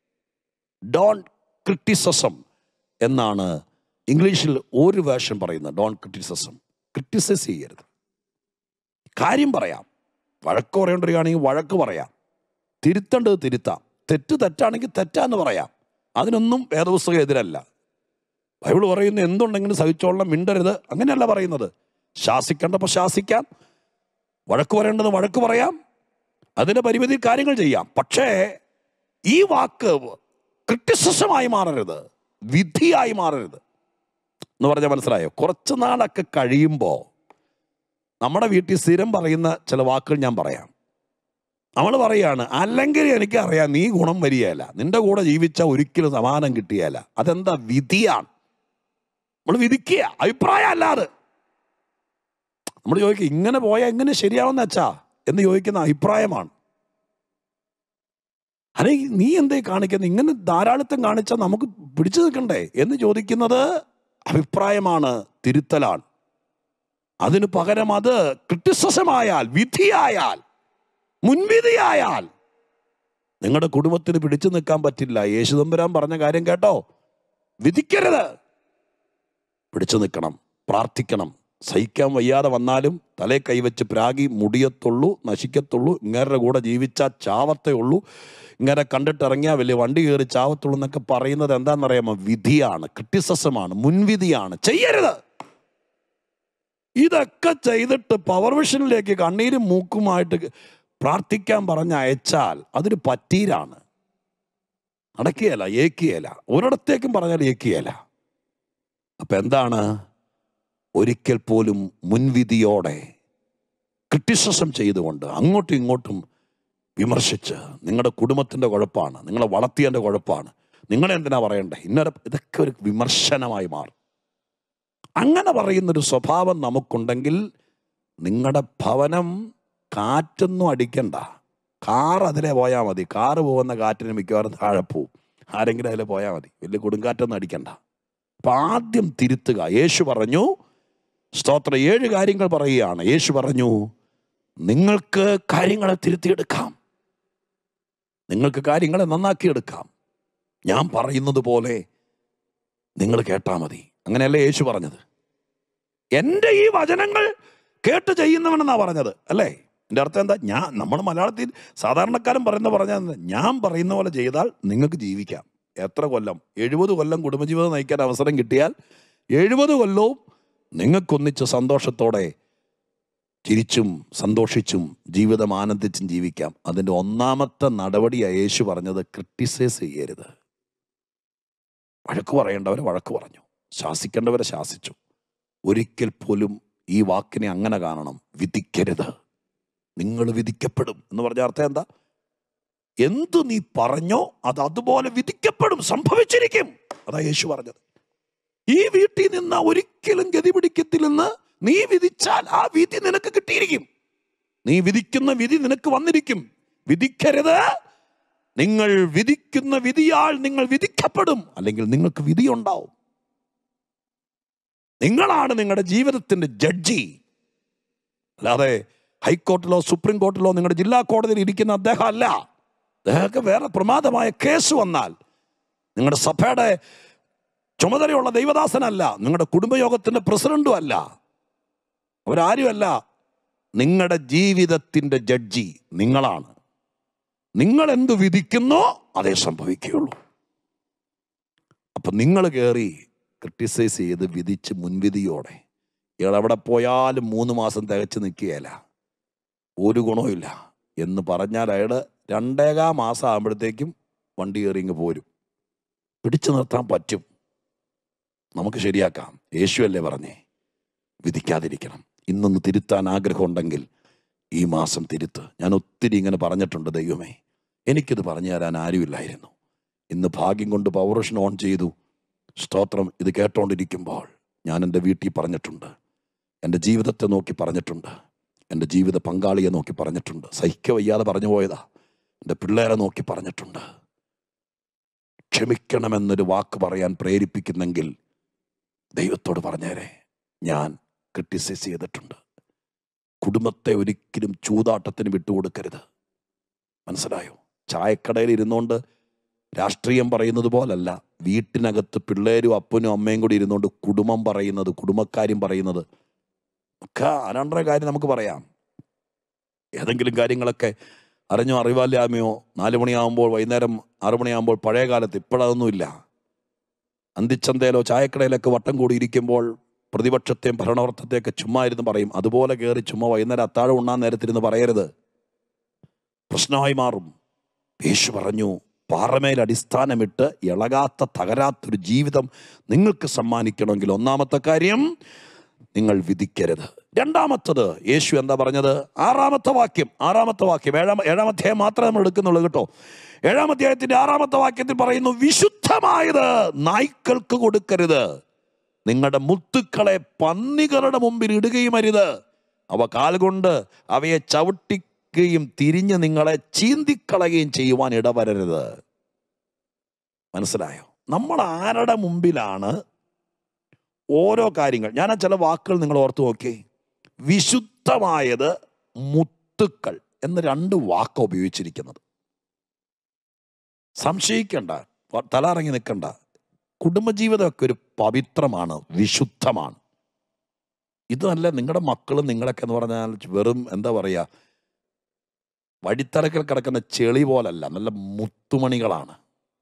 ഡോൺ ക്രിറ്റിസസം എന്നാണ് ഇംഗ്ലീഷിൽ ഒരു വേർഷൻ പറയുന്നത് ഡോൺ ക്രിറ്റിസസം ക്രിറ്റിസൈസ് ചെയ്യരുത് കാര്യം പറയാം വഴക്ക് പറയേണ്ടവരാണെങ്കിൽ വഴക്ക് പറയാം തിരുത്തേണ്ടത് തിരുത്താം തെറ്റ് തെറ്റാണെങ്കിൽ തെറ്റാന്ന് പറയാം അതിനൊന്നും വേദപുസ്തകം എതിരല്ല ബൈബിൾ പറയുന്ന എന്തുണ്ടെങ്കിലും സഹിച്ചോളണം മിണ്ടരുത് അങ്ങനെയല്ല പറയുന്നത് ശാസിക്കേണ്ടപ്പോൾ ശാസിക്കാം വഴക്ക് പറയേണ്ടത് വഴക്ക് പറയാം അതിൻ്റെ പരിമിതി കാര്യങ്ങൾ ചെയ്യാം പക്ഷേ ഈ വാക്ക് ക്രിറ്റിസിസമായി മാറരുത് വിധിയായി മാറരുത് എന്ന് പറഞ്ഞാൽ മനസ്സിലായോ കുറച്ച് നാളൊക്കെ കഴിയുമ്പോൾ നമ്മുടെ വീട്ടിൽ സ്ഥിരം പറയുന്ന ചില വാക്കുകൾ ഞാൻ പറയാം നമ്മൾ പറയാണ് അല്ലെങ്കിൽ എനിക്കറിയാം നീ ഗുണം വരികയല്ല നിന്റെ കൂടെ ജീവിച്ച ഒരിക്കലും സമാനം കിട്ടിയല്ല അതെന്താ വിധിയാണ് നമ്മൾ വിധിക്കുക അഭിപ്രായം അല്ലാതെ നമ്മൾ ചോദിക്കുക ഇങ്ങനെ പോയാൽ എങ്ങനെ ശരിയാവുന്ന അച്ഛാ എന്ന് ചോദിക്കുന്ന അഭിപ്രായമാണ് അല്ലെ നീ എന്തേ കാണിക്കുന്നത് ഇങ്ങനെ ധാരാളിത്തം കാണിച്ചാൽ നമുക്ക് പിടിച്ചു നിൽക്കണ്ടേ എന്ന് ചോദിക്കുന്നത് അഭിപ്രായമാണ് തിരുത്തലാണ് അതിന് പകരം അത് ക്രിട്ടിസസമായാൽ വിധിയായാൽ മുൻവിധിയായാൽ നിങ്ങളുടെ കുടുംബത്തിന് പിടിച്ചു നിൽക്കാൻ പറ്റില്ല യേശുദമ്പുരാൻ പറഞ്ഞ കാര്യം കേട്ടോ വിധിക്കരുത് പിടിച്ചു നിൽക്കണം പ്രാർത്ഥിക്കണം സഹിക്കാൻ വയ്യാതെ വന്നാലും തലേ കൈവച്ച് പ്രാഗി മുടിയത്തുള്ളൂ നശിക്കത്തുള്ളൂ ഇങ്ങേരുടെ കൂടെ ജീവിച്ചാൽ ചാവത്തേ ഉള്ളൂ ഇങ്ങനെ കണ്ടിട്ടിറങ്ങിയാൽ വലിയ വണ്ടി കയറി ചാവത്തുള്ളൂ എന്നൊക്കെ പറയുന്നത് എന്താണെന്നറിയാമോ വിധിയാണ് ക്രിട്ടിസസമാണ് മുൻവിധിയാണ് ചെയ്യരുത് ഇതൊക്കെ ചെയ്തിട്ട് പവർ വിഷനിലേക്ക് കണ്ണീരും മൂക്കുമായിട്ട് പ്രാർത്ഥിക്കാൻ പറഞ്ഞ് അയച്ചാൽ അതൊരു പറ്റീരാണ് നടക്കുകയല്ല ഏക്കുകയല്ല ഒരിടത്തേക്കും പറഞ്ഞാൽ ഏക്കുകയല്ല അപ്പൊ എന്താണ് ഒരിക്കൽ പോലും മുൻവിധിയോടെ ക്രിട്ടിസിസം ചെയ്തുകൊണ്ട് അങ്ങോട്ടും ഇങ്ങോട്ടും വിമർശിച്ച് നിങ്ങളുടെ കുടുംബത്തിൻ്റെ കുഴപ്പമാണ് നിങ്ങളെ വളർത്തിയതിൻ്റെ കുഴപ്പമാണ് നിങ്ങളെ എന്തിനാ പറയണ്ടേ ഇന്നൊരു ഇതൊക്കെ ഒരു വിമർശനമായി മാറും അങ്ങനെ പറയുന്നൊരു സ്വഭാവം നമുക്കുണ്ടെങ്കിൽ നിങ്ങളുടെ ഭവനം കാറ്റൊന്നും അടിക്കണ്ട കാർ അതിലെ പോയാൽ മതി കാറ് പോകുന്ന കാറ്റിന് മിക്കവാറും താഴെ പോവും ആരെങ്കിലും അതിലെ പോയാൽ മതി വലിയ കൊടുങ്കാറ്റൊന്നും അടിക്കണ്ട അപ്പൊ ആദ്യം തിരുത്തുക യേശു പറഞ്ഞു സ്തോത്രം ഏഴ് കാര്യങ്ങൾ പറയുകയാണ് യേശു പറഞ്ഞു നിങ്ങൾക്ക് കാര്യങ്ങളെ തിരുത്തിയെടുക്കാം നിങ്ങൾക്ക് കാര്യങ്ങളെ നന്നാക്കിയെടുക്കാം ഞാൻ പറയുന്നത് പോലെ നിങ്ങൾ കേട്ടാൽ മതി അങ്ങനെയല്ലേ യേശു പറഞ്ഞത് എൻ്റെ ഈ വചനങ്ങൾ കേട്ട് ചെയ്യുന്നവനെന്നാ പറഞ്ഞത് അല്ലേ എൻ്റെ അർത്ഥം എന്താ ഞാൻ നമ്മൾ മലയാളത്തിൽ സാധാരണക്കാരൻ പറയുന്ന പറഞ്ഞാൽ എന്താ? ഞാൻ പറയുന്ന പോലെ ചെയ്താൽ നിങ്ങൾക്ക് ജീവിക്കാം എത്ര കൊല്ലം എഴുപത് കൊല്ലം കുടുംബജീവിതം നയിക്കാൻ അവസരം കിട്ടിയാൽ എഴുപത് കൊല്ലവും നിങ്ങൾക്കൊന്നിച്ച് സന്തോഷത്തോടെ ചിരിച്ചും സന്തോഷിച്ചും ജീവിതം ആനന്ദിച്ചും ജീവിക്കാം അതിൻ്റെ ഒന്നാമത്തെ നടപടിയാണ് യേശു പറഞ്ഞത് ക്രിട്ടിസൈസ് ചെയ്യരുത് വഴക്ക് പറയേണ്ടവരെ വഴക്ക് പറഞ്ഞു ശാസിക്കേണ്ടവരെ ശാസിച്ചു ഒരിക്കൽ പോലും ഈ വാക്കിനെ അങ്ങനെ കാണണം വിധിക്കരുത് നിങ്ങൾ വിധിക്കപ്പെടും എന്ന് പറഞ്ഞ അർത്ഥം എന്താ എന്തു നീ പറഞ്ഞോ അത് അതുപോലെ വിധിക്കപ്പെടും സംഭവിച്ചിരിക്കും അതാ യേശു പറഞ്ഞത് ഈ വീട്ടിൽ നിന്ന് ഒരിക്കലും ഗതി പിടിക്കത്തില്ലെന്ന് നീ വിധിച്ചാൽ ആ വിധി നിനക്ക് കിട്ടിയിരിക്കും നീ വിധിക്കുന്ന വിധി നിനക്ക് വന്നിരിക്കും വിധിക്കരുത് നിങ്ങൾ വിധിക്കുന്ന വിധിയാൽ നിങ്ങൾ വിധിക്കപ്പെടും അല്ലെങ്കിൽ നിങ്ങൾക്ക് വിധിയുണ്ടാവും നിങ്ങളാണ് നിങ്ങളുടെ ജീവിതത്തിന്റെ ജഡ്ജി അല്ലാതെ ഹൈക്കോർട്ടിലോ സുപ്രീം കോർട്ടിലോ നിങ്ങളുടെ ജില്ലാ കോടതിയിൽ ഇരിക്കുന്ന അദ്ദേഹം അല്ല അദ്ദേഹമൊക്കെ വേറെ പ്രമാദമായ കേസ് വന്നാൽ നിങ്ങളുടെ സഭയുടെ ചുമതലയുള്ള ദൈവദാസനല്ല നിങ്ങളുടെ കുടുംബയോഗത്തിന്റെ പ്രസിഡന്റും അല്ല അവരാരുമല്ല നിങ്ങളുടെ ജീവിതത്തിന്റെ ജഡ്ജി നിങ്ങളാണ് നിങ്ങൾ എന്ത് വിധിക്കുന്നോ അതേ സംഭവിക്കുകയുള്ളൂ അപ്പൊ നിങ്ങൾ കയറി ക്രിട്ടിസൈസ് ചെയ്ത് വിധിച്ച് മുൻവിധിയോടെ ഇയാൾ എവിടെ പോയാലും മൂന്ന് മാസം തികച്ച് നിൽക്കുകയില്ല ഒരു ഗുണവുമില്ല എന്ന് പറഞ്ഞാൽ അയാൾ രണ്ടേകാ മാസം ആകുമ്പോഴത്തേക്കും വണ്ടി കയറി ഇങ്ങ് പോരും പിടിച്ചു നിർത്താൻ പറ്റും നമുക്ക് ശരിയാക്കാം യേശു അല്ലേ പറഞ്ഞേ വിധിക്കാതിരിക്കണം ഇന്നൊന്ന് തിരുത്താൻ ആഗ്രഹം ഉണ്ടെങ്കിൽ ഈ മാസം തിരുത്ത് ഞാൻ ഒത്തിരി ഇങ്ങനെ പറഞ്ഞിട്ടുണ്ട് ദൈവമേ എനിക്കിത് പറഞ്ഞു തരാൻ ആരുമില്ലായിരുന്നു ഇന്ന് ഭാഗ്യം കൊണ്ട് പൗരുഷൻ ഓൺ ചെയ്തു സ്തോത്രം ഇത് കേട്ടോണ്ടിരിക്കുമ്പോൾ ഞാൻ എൻ്റെ വീട്ടിൽ പറഞ്ഞിട്ടുണ്ട് എൻ്റെ ജീവിതത്തെ നോക്കി പറഞ്ഞിട്ടുണ്ട് എൻ്റെ ജീവിത പങ്കാളിയെ നോക്കി പറഞ്ഞിട്ടുണ്ട് സഹിക്ക വയ്യാതെ പറഞ്ഞു പോയതാ എൻ്റെ പിള്ളേരെ നോക്കി പറഞ്ഞിട്ടുണ്ട് ക്ഷമിക്കണമെന്നൊരു വാക്ക് പറയാൻ പ്രേരിപ്പിക്കുന്നെങ്കിൽ ദൈവത്തോട് പറഞ്ഞേരെ ഞാൻ ക്രിട്ടിസൈസ് ചെയ്തിട്ടുണ്ട് കുടുംബത്തെ ഒരിക്കലും ചൂതാട്ടത്തിന് വിട്ടുകൊടുക്കരുത് മനസ്സിലായോ ചായക്കടയിൽ ഇരുന്നുകൊണ്ട് രാഷ്ട്രീയം പറയുന്നത് പോലല്ല വീട്ടിനകത്ത് പിള്ളേരും അപ്പനും അമ്മയും കൂടി ഇരുന്നുകൊണ്ട് കുടുംബം പറയുന്നത് കുടുംബക്കാര്യം പറയുന്നത് ഒക്കെ അനണ്ടര കാര്യം നമുക്ക് പറയാം ഏതെങ്കിലും കാര്യങ്ങളൊക്കെ അറിഞ്ഞോ അറിവാല്ലായ്മയോ നാല് മണിയാകുമ്പോൾ വൈകുന്നേരം ആറു മണിയാകുമ്പോൾ പഴയ കാലത്ത് ഇപ്പോഴതൊന്നുമില്ല അന്തിച്ചന്തയിലോ ചായക്കടയിലൊക്കെ വട്ടം കൂടി ഇരിക്കുമ്പോൾ പ്രതിപക്ഷത്തെയും ഭരണവർത്തത്തെയൊക്കെ ചുമ്മാ ഇരുന്ന് പറയും അതുപോലെ കയറി ചുമ്മാ വൈകുന്നേരം അത്താഴം ഉണ്ണാൻ നേരത്തിരുന്ന് പറയരുത് പ്രശ്നമായി മാറും യേശു പറഞ്ഞു പാറമേൽ അടിസ്ഥാനമിട്ട് ഇളകാത്ത തകരാത്തൊരു ജീവിതം നിങ്ങൾക്ക് സമ്മാനിക്കണമെങ്കിൽ ഒന്നാമത്തെ കാര്യം നിങ്ങൾ വിധിക്കരുത് രണ്ടാമത്തത് യേശു എന്താ പറഞ്ഞത് ആറാമത്തെ വാക്യം ആറാമത്തെ വാക്യം ഏഴാം ഏഴാം അധ്യായം മാത്രമേ നമ്മൾ എടുക്കുന്നുള്ളൂ കേട്ടോ ഏഴാം അധ്യായത്തിന്റെ ആറാമത്തെ വാക്യത്തിൽ പറയുന്നു വിശുദ്ധമായത് നായ്ക്കൾക്ക് കൊടുക്കരുത് നിങ്ങളുടെ മുത്തുക്കളെ പന്നികളുടെ മുമ്പിൽ ഇടുകയും അരുത് അവ കാൽകൊണ്ട് അവയെ ചവിട്ടിക്കുകയും തിരിഞ്ഞ് നിങ്ങളെ ചീന്തിക്കളയുകയും ചെയ്യുവാൻ ഇടവരരുത് മനസ്സിലായോ നമ്മൾ ആരുടെ മുമ്പിലാണ് ഓരോ കാര്യങ്ങൾ ഞാൻ ആ ചില വാക്കുകൾ നിങ്ങൾ ഓർത്ത് നോക്കി വിശുദ്ധമായത് മുത്തുക്കൾ എന്ന് രണ്ട് വാക്ക ഉപയോഗിച്ചിരിക്കുന്നത് സംശയിക്കണ്ട തലറങ്ങി നിൽക്കണ്ട കുടുംബജീവിതമൊക്കെ ഒരു പവിത്രമാണ് വിശുദ്ധമാണ് ഇതല്ല നിങ്ങളുടെ മക്കളും നിങ്ങളൊക്കെ എന്ന് പറഞ്ഞാൽ വെറും എന്താ പറയുക വഴിത്തറക്കിൽ കിടക്കുന്ന ചെളി പോലല്ല നല്ല മുത്തുമണികളാണ്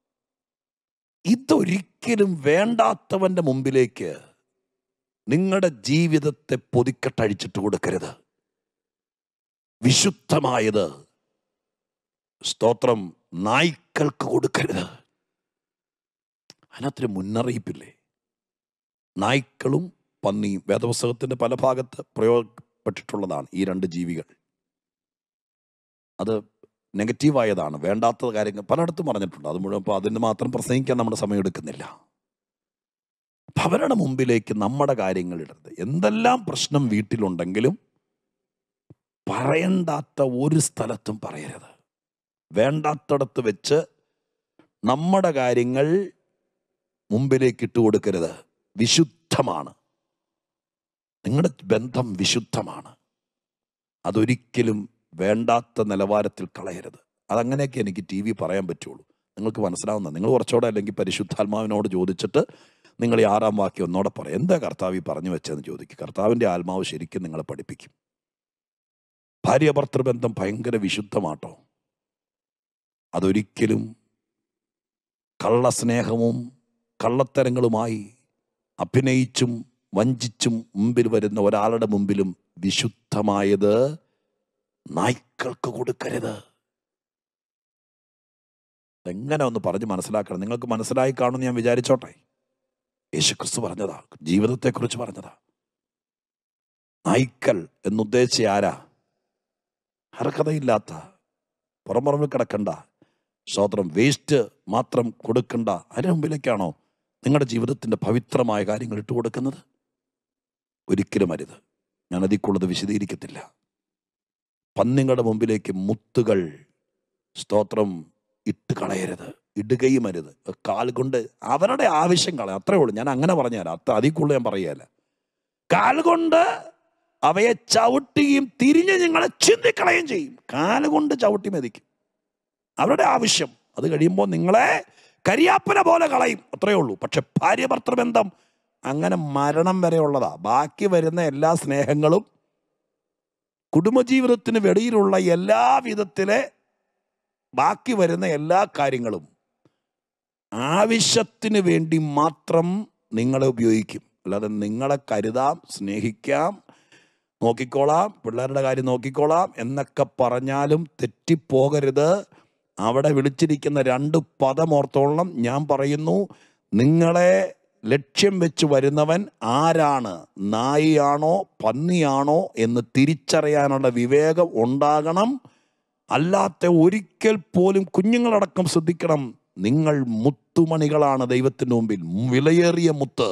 ഇതൊരിക്കലും വേണ്ടാത്തവന്റെ മുമ്പിലേക്ക് നിങ്ങളുടെ ജീവിതത്തെ പൊതിക്കെട്ടഴിച്ചിട്ട് കൊടുക്കരുത് വിശുദ്ധമായത് സ്തോത്രം നായ്ക്കൾക്ക് കൊടുക്കരുത് അതിനകത്തൊരു മുന്നറിയിപ്പില്ലേ നായ്ക്കളും പന്നിയും വേദപുസ്തകത്തിന്റെ പല ഭാഗത്ത് പ്രയോഗപ്പെട്ടിട്ടുള്ളതാണ് ഈ രണ്ട് ജീവികൾ അത് നെഗറ്റീവായതാണ് വേണ്ടാത്ത കാര്യങ്ങൾ പലയിടത്തും പറഞ്ഞിട്ടുണ്ട് അത് മുഴുവൻ ഇപ്പോൾ അതിന് മാത്രം പ്രസംഗിക്കാൻ നമ്മുടെ സമയം എടുക്കുന്നില്ല അപ്പൊ അവരുടെ മുമ്പിലേക്ക് നമ്മുടെ കാര്യങ്ങൾ ഇടരുത് എന്തെല്ലാം പ്രശ്നം വീട്ടിലുണ്ടെങ്കിലും പറയണ്ടാത്ത ഒരു സ്ഥലത്തും പറയരുത് വേണ്ടാത്തടത്ത് വെച്ച് നമ്മുടെ കാര്യങ്ങൾ മുമ്പിലേക്ക് ഇട്ട് കൊടുക്കരുത് വിശുദ്ധമാണ് നിങ്ങളുടെ ബന്ധം വിശുദ്ധമാണ് അതൊരിക്കലും വേണ്ടാത്ത നിലവാരത്തിൽ കളയരുത് അതങ്ങനെയൊക്കെ എനിക്ക് ടി വി പറയാൻ പറ്റുള്ളൂ നിങ്ങൾക്ക് മനസ്സിലാവുന്ന നിങ്ങൾ കുറച്ചുകൂടെ അല്ലെങ്കിൽ പരിശുദ്ധാത്മാവിനോട് ചോദിച്ചിട്ട് നിങ്ങൾ ഈ ആറാം വാക്യം ഒന്നോടെ പറയാം എന്താ കർത്താവ് ഈ പറഞ്ഞു വെച്ചതെന്ന് ചോദിക്കും കർത്താവിൻ്റെ ആത്മാവ് ശരിക്കും നിങ്ങളെ പഠിപ്പിക്കും ഭാര്യ ഭർത്തൃബന്ധം ഭയങ്കര വിശുദ്ധമാട്ടോ അതൊരിക്കലും കള്ളസ്നേഹവും കള്ളത്തരങ്ങളുമായി അഭിനയിച്ചും വഞ്ചിച്ചും മുമ്പിൽ വരുന്ന ഒരാളുടെ മുമ്പിലും വിശുദ്ധമായത് നായ്ക്കൾക്ക് കൊടുക്കരുത് എങ്ങനെ ഒന്ന് പറഞ്ഞ് മനസ്സിലാക്കണം നിങ്ങൾക്ക് മനസ്സിലായി കാണുമെന്ന് ഞാൻ വിചാരിച്ചോട്ടെ യേശുക്രിസ്തു പറഞ്ഞതാ ജീവിതത്തെക്കുറിച്ച് പറഞ്ഞതാ നായ്ക്കൽ എന്നുദ്ദേശിച്ച ആരാ അർഹതയില്ലാത്ത പുറംപുറമിൽ കിടക്കണ്ട സ്തോത്രം വേസ്റ്റ് മാത്രം കൊടുക്കണ്ട അതിന് മുമ്പിലേക്കാണോ നിങ്ങളുടെ ജീവിതത്തിൻ്റെ പവിത്രമായ കാര്യങ്ങൾ ഇട്ട് കൊടുക്കുന്നത് ഒരിക്കലും അരുത് ഞാൻ അതിക്കുള്ളത് വിശദീകരിക്കത്തില്ല പന്നിങ്ങളുടെ മുമ്പിലേക്ക് മുത്തുകൾ സ്തോത്രം ഇട്ട് കളയരുത് ഇടുകയും അരുത് കാൽ കൊണ്ട് അവരുടെ ആവശ്യം കളയാം അത്രേ ഉള്ളൂ ഞാൻ അങ്ങനെ പറഞ്ഞുതരാം അത്ര അതിക്കുള്ള ഞാൻ പറയുകയല്ല കാൽ കൊണ്ട് അവയെ ചവിട്ടുകയും തിരിഞ്ഞ് നിങ്ങളെ ചിന്തിക്കളയും ചെയ്യും കാലുകൊണ്ട് ചവിട്ടി മെതിക്കും അവരുടെ ആവശ്യം അത് കഴിയുമ്പോൾ നിങ്ങളെ കരിയാപ്പന പോലെ കളയും അത്രയേ ഉള്ളൂ പക്ഷെ ഭാര്യ ഭർത്തൃബന്ധം അങ്ങനെ മരണം വരെ ഉള്ളതാ ബാക്കി വരുന്ന എല്ലാ സ്നേഹങ്ങളും കുടുംബജീവിതത്തിന് വെളിയിലുള്ള എല്ലാ വിധത്തിലെ ബാക്കി വരുന്ന എല്ലാ കാര്യങ്ങളും ആവശ്യത്തിന് വേണ്ടി മാത്രം നിങ്ങളെ ഉപയോഗിക്കും അല്ലാതെ നിങ്ങളെ കരുതാം സ്നേഹിക്കാം നോക്കിക്കോളാം പിള്ളേരുടെ കാര്യം നോക്കിക്കോളാം എന്നൊക്കെ പറഞ്ഞാലും തെറ്റിപ്പോകരുത് അവിടെ വിളിച്ചിരിക്കുന്ന രണ്ട് പദമോർത്തോളം ഞാൻ പറയുന്നു നിങ്ങളെ ലക്ഷ്യം വെച്ച് വരുന്നവൻ ആരാണ് നായിയാണോ പന്നിയാണോ എന്ന് തിരിച്ചറിയാനുള്ള വിവേകം ഉണ്ടാകണം അല്ലാത്ത ഒരിക്കൽ പോലും കുഞ്ഞുങ്ങളടക്കം ശ്രദ്ധിക്കണം നിങ്ങൾ മുത്തുമണികളാണ് ദൈവത്തിന് മുമ്പിൽ വിലയേറിയ മുത്ത്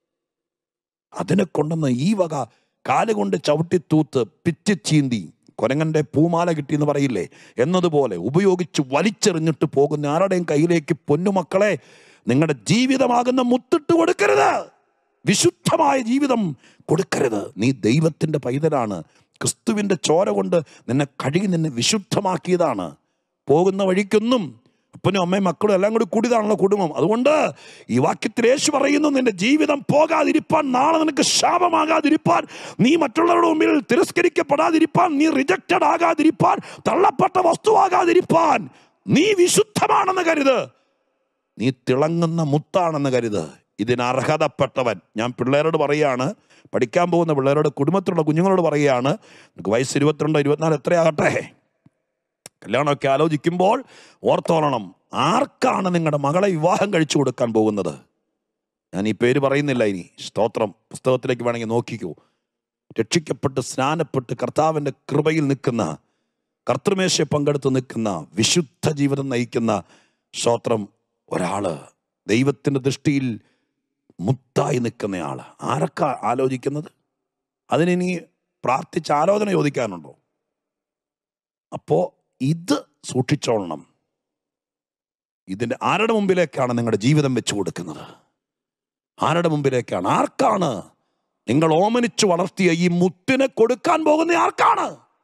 അതിനെ കൊണ്ടുവന്ന് ഈ വക കാലുകൊണ്ട് ചവിട്ടിത്തൂത്ത് പിറ്റി ചീന്തി കൊരങ്ങന്റെ പൂമാല കിട്ടിയെന്ന് പറയില്ലേ എന്നതുപോലെ ഉപയോഗിച്ച് വലിച്ചെറിഞ്ഞിട്ട് പോകുന്ന ആരുടെയും കയ്യിലേക്ക് പൊന്നുമക്കളെ നിങ്ങളുടെ ജീവിതമാകുന്ന മുത്തിട്ട് കൊടുക്കരുത് വിശുദ്ധമായ ജീവിതം കൊടുക്കരുത് നീ ദൈവത്തിൻ്റെ പൈതലാണ് ക്രിസ്തുവിൻ്റെ ചോര കൊണ്ട് നിന്നെ കഴുകി നിന്നെ വിശുദ്ധമാക്കിയതാണ് പോകുന്ന വഴിക്കൊന്നും അപ്പനും അമ്മയും മക്കളും എല്ലാം കൂടി കൂടിയതാണല്ലോ കുടുംബം അതുകൊണ്ട് ഈ വാക്യത്തിൽ യേശു പറയുന്നു നിന്റെ ജീവിതം പോകാതിരിപ്പാൻ നാളെ നിനക്ക് ശാപമാകാതിരിപ്പാൻ നീ മറ്റുള്ളവരുടെ മുമ്പിൽ തിരസ്കരിക്കപ്പെടാതിരിപ്പാൻ നീ റിജക്റ്റഡ് ആകാതിരിപ്പാൻ തള്ളപ്പെട്ട വസ്തുവാകാതിരിപ്പാൻ നീ വിശുദ്ധമാണെന്ന് കരുത് നീ തിളങ്ങുന്ന മുത്താണെന്ന് കരുത് ഇതിന് അർഹതപ്പെട്ടവൻ ഞാൻ പിള്ളേരോട് പറയാണ് പഠിക്കാൻ പോകുന്ന പിള്ളേരോട് കുടുംബത്തിലുള്ള കുഞ്ഞുങ്ങളോട് പറയുകയാണ് നിങ്ങൾക്ക് വയസ്സ് ഇരുപത്തിരണ്ടോ ഇരുപത്തിനാല് എത്രയാകട്ടെ കല്യാണമൊക്കെ ആലോചിക്കുമ്പോൾ ഓർത്തോളണം ആർക്കാണ് നിങ്ങളുടെ മകളെ വിവാഹം കഴിച്ചു കൊടുക്കാൻ പോകുന്നത് ഞാൻ ഈ പേര് പറയുന്നില്ല ഇനി സ്തോത്രം പുസ്തകത്തിലേക്ക് വേണമെങ്കിൽ നോക്കിക്കൂ രക്ഷിക്കപ്പെട്ട് സ്നാനപ്പെട്ട് കർത്താവിൻ്റെ കൃപയിൽ നിൽക്കുന്ന കർത്തൃമേശയെ പങ്കെടുത്ത് നിൽക്കുന്ന വിശുദ്ധ ജീവിതം നയിക്കുന്ന സ്തോത്രം ഒരാള് ദൈവത്തിൻ്റെ ദൃഷ്ടിയിൽ മുത്തായി നിൽക്കുന്നയാള് ആരൊക്കെ ആലോചിക്കുന്നത് അതിനിനി പ്രാർത്ഥിച്ച് ആലോചന ചോദിക്കാനുണ്ടോ അപ്പോൾ ഇത് സൂക്ഷിച്ചോളണം ഇതിൻ്റെ ആരുടെ മുമ്പിലേക്കാണ് നിങ്ങളുടെ ജീവിതം വെച്ചു കൊടുക്കുന്നത് ആരുടെ മുമ്പിലേക്കാണ് ആർക്കാണ് നിങ്ങൾ ഓമനിച്ചു വളർത്തിയ ഈ മുത്തിനെ കൊടുക്കാൻ പോകുന്ന ആർക്കാണ്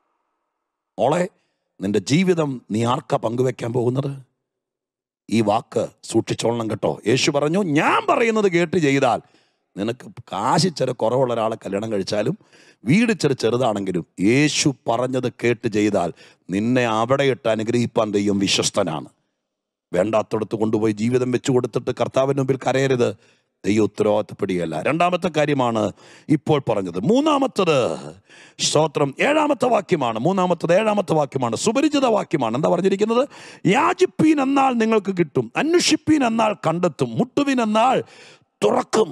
ഓളെ നിന്റെ ജീവിതം നീ ആർക്കാ പങ്കുവെക്കാൻ പോകുന്നത് ഈ വാക്ക് സൂക്ഷിച്ചോളണം കേട്ടോ യേശു പറഞ്ഞു ഞാൻ പറയുന്നത് കേട്ട് ചെയ്താൽ നിനക്ക് കാശ് ചെറു കുറവുള്ള ഒരാളെ കല്യാണം കഴിച്ചാലും വീട് ചെറു ചെറുതാണെങ്കിലും യേശു പറഞ്ഞത് കേട്ട് ചെയ്താൽ നിന്നെ അവിടെ ഇട്ട് അനുഗ്രഹിപ്പാൻ ദൈവം വിശ്വസ്തനാണ് വേണ്ടാത്തടത്ത് കൊണ്ടുപോയി ജീവിതം വെച്ചു കൊടുത്തിട്ട് കർത്താവിന് മുമ്പിൽ കരയരുത് ദൈവം ഉത്തരവാദിത്തപ്പെടുകയല്ല രണ്ടാമത്തെ കാര്യമാണ് ഇപ്പോൾ പറഞ്ഞത് മൂന്നാമത്തത് സ്തോത്രം ഏഴാമത്തെ വാക്യമാണ് മൂന്നാമത്തത് ഏഴാമത്തെ വാക്യമാണ് സുപരിചിത വാക്യമാണ് എന്താ പറഞ്ഞിരിക്കുന്നത് യാചിപ്പീൻ എന്നാൽ നിങ്ങൾക്ക് കിട്ടും അന്വേഷിപ്പീൻ എന്നാൽ കണ്ടെത്തും മുട്ടുവിൻ എന്നാൽ തുറക്കും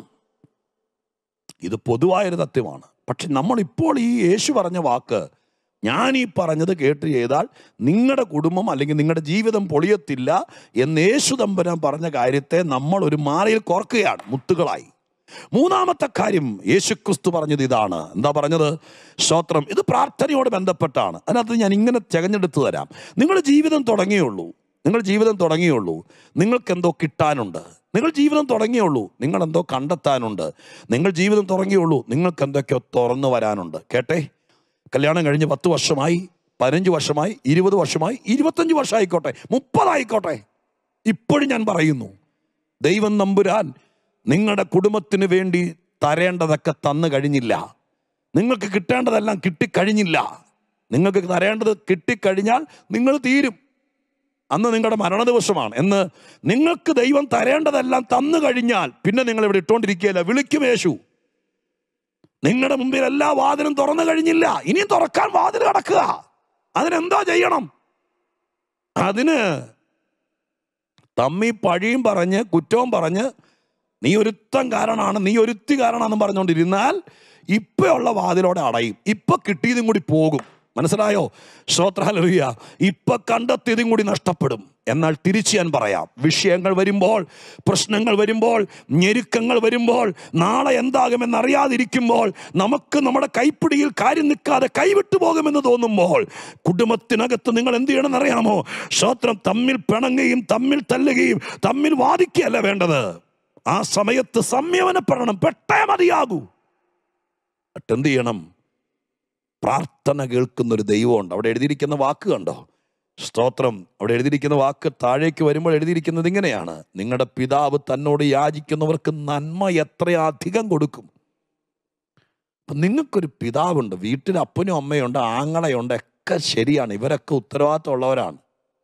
ഇത് പൊതുവായൊരു തത്വമാണ് പക്ഷെ നമ്മൾ ഇപ്പോൾ ഈ യേശു പറഞ്ഞ വാക്ക് ഞാൻ ഈ പറഞ്ഞത് കേട്ട് ചെയ്താൽ നിങ്ങളുടെ കുടുംബം അല്ലെങ്കിൽ നിങ്ങളുടെ ജീവിതം പൊളിയത്തില്ല എന്ന് യേശു തമ്പുരാൻ പറഞ്ഞ കാര്യത്തെ നമ്മൾ ഒരു മാറയിൽ കോർക്കുകയാണ് മുത്തുകളായി മൂന്നാമത്തെ കാര്യം യേശുക്രിസ്തു പറഞ്ഞത് ഇതാണ് എന്താ പറഞ്ഞത് സ്തോത്രം ഇത് പ്രാർത്ഥനയോട് ബന്ധപ്പെട്ടാണ് അതിനകത്ത് ഞാൻ ഇങ്ങനെ തികഞ്ഞെടുത്തു തരാം നിങ്ങളുടെ ജീവിതം തുടങ്ങിയുള്ളൂ നിങ്ങൾ ജീവിതം തുടങ്ങിയുള്ളൂ നിങ്ങൾക്ക് എന്തോ കിട്ടാനുണ്ട് നിങ്ങൾ ജീവിതം തുടങ്ങിയുള്ളൂ നിങ്ങൾ എന്തോ കണ്ടെത്താനുണ്ട് നിങ്ങൾ ജീവിതം തുടങ്ങിയുള്ളൂ നിങ്ങൾക്ക് എന്തൊക്കെയോ തുറന്നു വരാനുണ്ട് കേട്ടെ കല്യാണം കഴിഞ്ഞ് പത്ത് വർഷമായി പതിനഞ്ച് വർഷമായി ഇരുപത് വർഷമായി ഇരുപത്തഞ്ച് വർഷമായിക്കോട്ടെ മുപ്പതായിക്കോട്ടെ ഇപ്പോഴും ഞാൻ പറയുന്നു ദൈവം നമ്പുരാൻ നിങ്ങളുടെ കുടുംബത്തിന് വേണ്ടി തരേണ്ടതൊക്കെ തന്നു കഴിഞ്ഞില്ല നിങ്ങൾക്ക് കിട്ടേണ്ടതെല്ലാം കിട്ടിക്കഴിഞ്ഞില്ല നിങ്ങൾക്ക് തരേണ്ടത് കിട്ടിക്കഴിഞ്ഞാൽ നിങ്ങൾ തീരും അന്ന് നിങ്ങളുടെ മരണ ദിവസമാണ് എന്ന് നിങ്ങൾക്ക് ദൈവം തരേണ്ടതെല്ലാം തന്നു കഴിഞ്ഞാൽ പിന്നെ നിങ്ങൾ ഇവിടെ ഇട്ടുകൊണ്ടിരിക്കുകയല്ല വിളിക്കും യേശു നിങ്ങളുടെ മുമ്പിൽ എല്ലാ വാതിലും തുറന്നു കഴിഞ്ഞില്ല ഇനിയും തുറക്കാൻ വാതിൽ കിടക്കുക അതിനെന്തോ ചെയ്യണം അതിന് തമ്മി പഴിയും പറഞ്ഞ് കുറ്റവും പറഞ്ഞ് നീ ഒരുത്തം കാരണമാണ് നീ ഒരുത്തി കാരണമാണെന്ന് പറഞ്ഞുകൊണ്ടിരുന്നാൽ ഇപ്പോഴുള്ള വാതിലോടെ അടയും ഇപ്പൊ കിട്ടിയതും കൂടി പോകും മനസ്സിലായോ ശ്രോത്രഹലറിയ ഇപ്പൊ കണ്ടെത്തിയതും കൂടി നഷ്ടപ്പെടും എന്നാൽ തിരിച്ച് ഞാൻ പറയാം വിഷയങ്ങൾ വരുമ്പോൾ പ്രശ്നങ്ങൾ വരുമ്പോൾ ഞെരുക്കങ്ങൾ വരുമ്പോൾ നാളെ എന്താകുമെന്ന് അറിയാതിരിക്കുമ്പോൾ നമുക്ക് നമ്മുടെ കൈപ്പിടിയിൽ കാര്യം നിൽക്കാതെ കൈവിട്ടു പോകുമെന്ന് തോന്നുമ്പോൾ കുടുംബത്തിനകത്ത് നിങ്ങൾ എന്ത് ചെയ്യണമെന്ന് അറിയാമോ ശ്രോത്രം തമ്മിൽ പിണങ്ങുകയും തമ്മിൽ തല്ലുകയും തമ്മിൽ വാദിക്കുകയല്ല വേണ്ടത് ആ സമയത്ത് സംയമനപ്പെടണം പെട്ടേ മതിയാകൂ എന്നിട്ട് എന്ത് ചെയ്യണം പ്രാർത്ഥന കേൾക്കുന്ന ഒരു ദൈവമുണ്ട് അവിടെ എഴുതിയിരിക്കുന്ന വാക്ക് കണ്ടോ സ്തോത്രം അവിടെ എഴുതിയിരിക്കുന്ന വാക്ക് താഴേക്ക് വരുമ്പോൾ എഴുതിയിരിക്കുന്നത് ഇങ്ങനെയാണ് നിങ്ങളുടെ പിതാവ് തന്നോട് യാചിക്കുന്നവർക്ക് നന്മ എത്രയധികം കൊടുക്കും അപ്പം നിങ്ങൾക്കൊരു പിതാവുണ്ട് വീട്ടിൽ അപ്പനും അമ്മയുണ്ട് ആങ്ങളയുണ്ട് ഒക്കെ ശരിയാണ് ഇവരൊക്കെ ഉത്തരവാദിത്തമുള്ളവരാണ്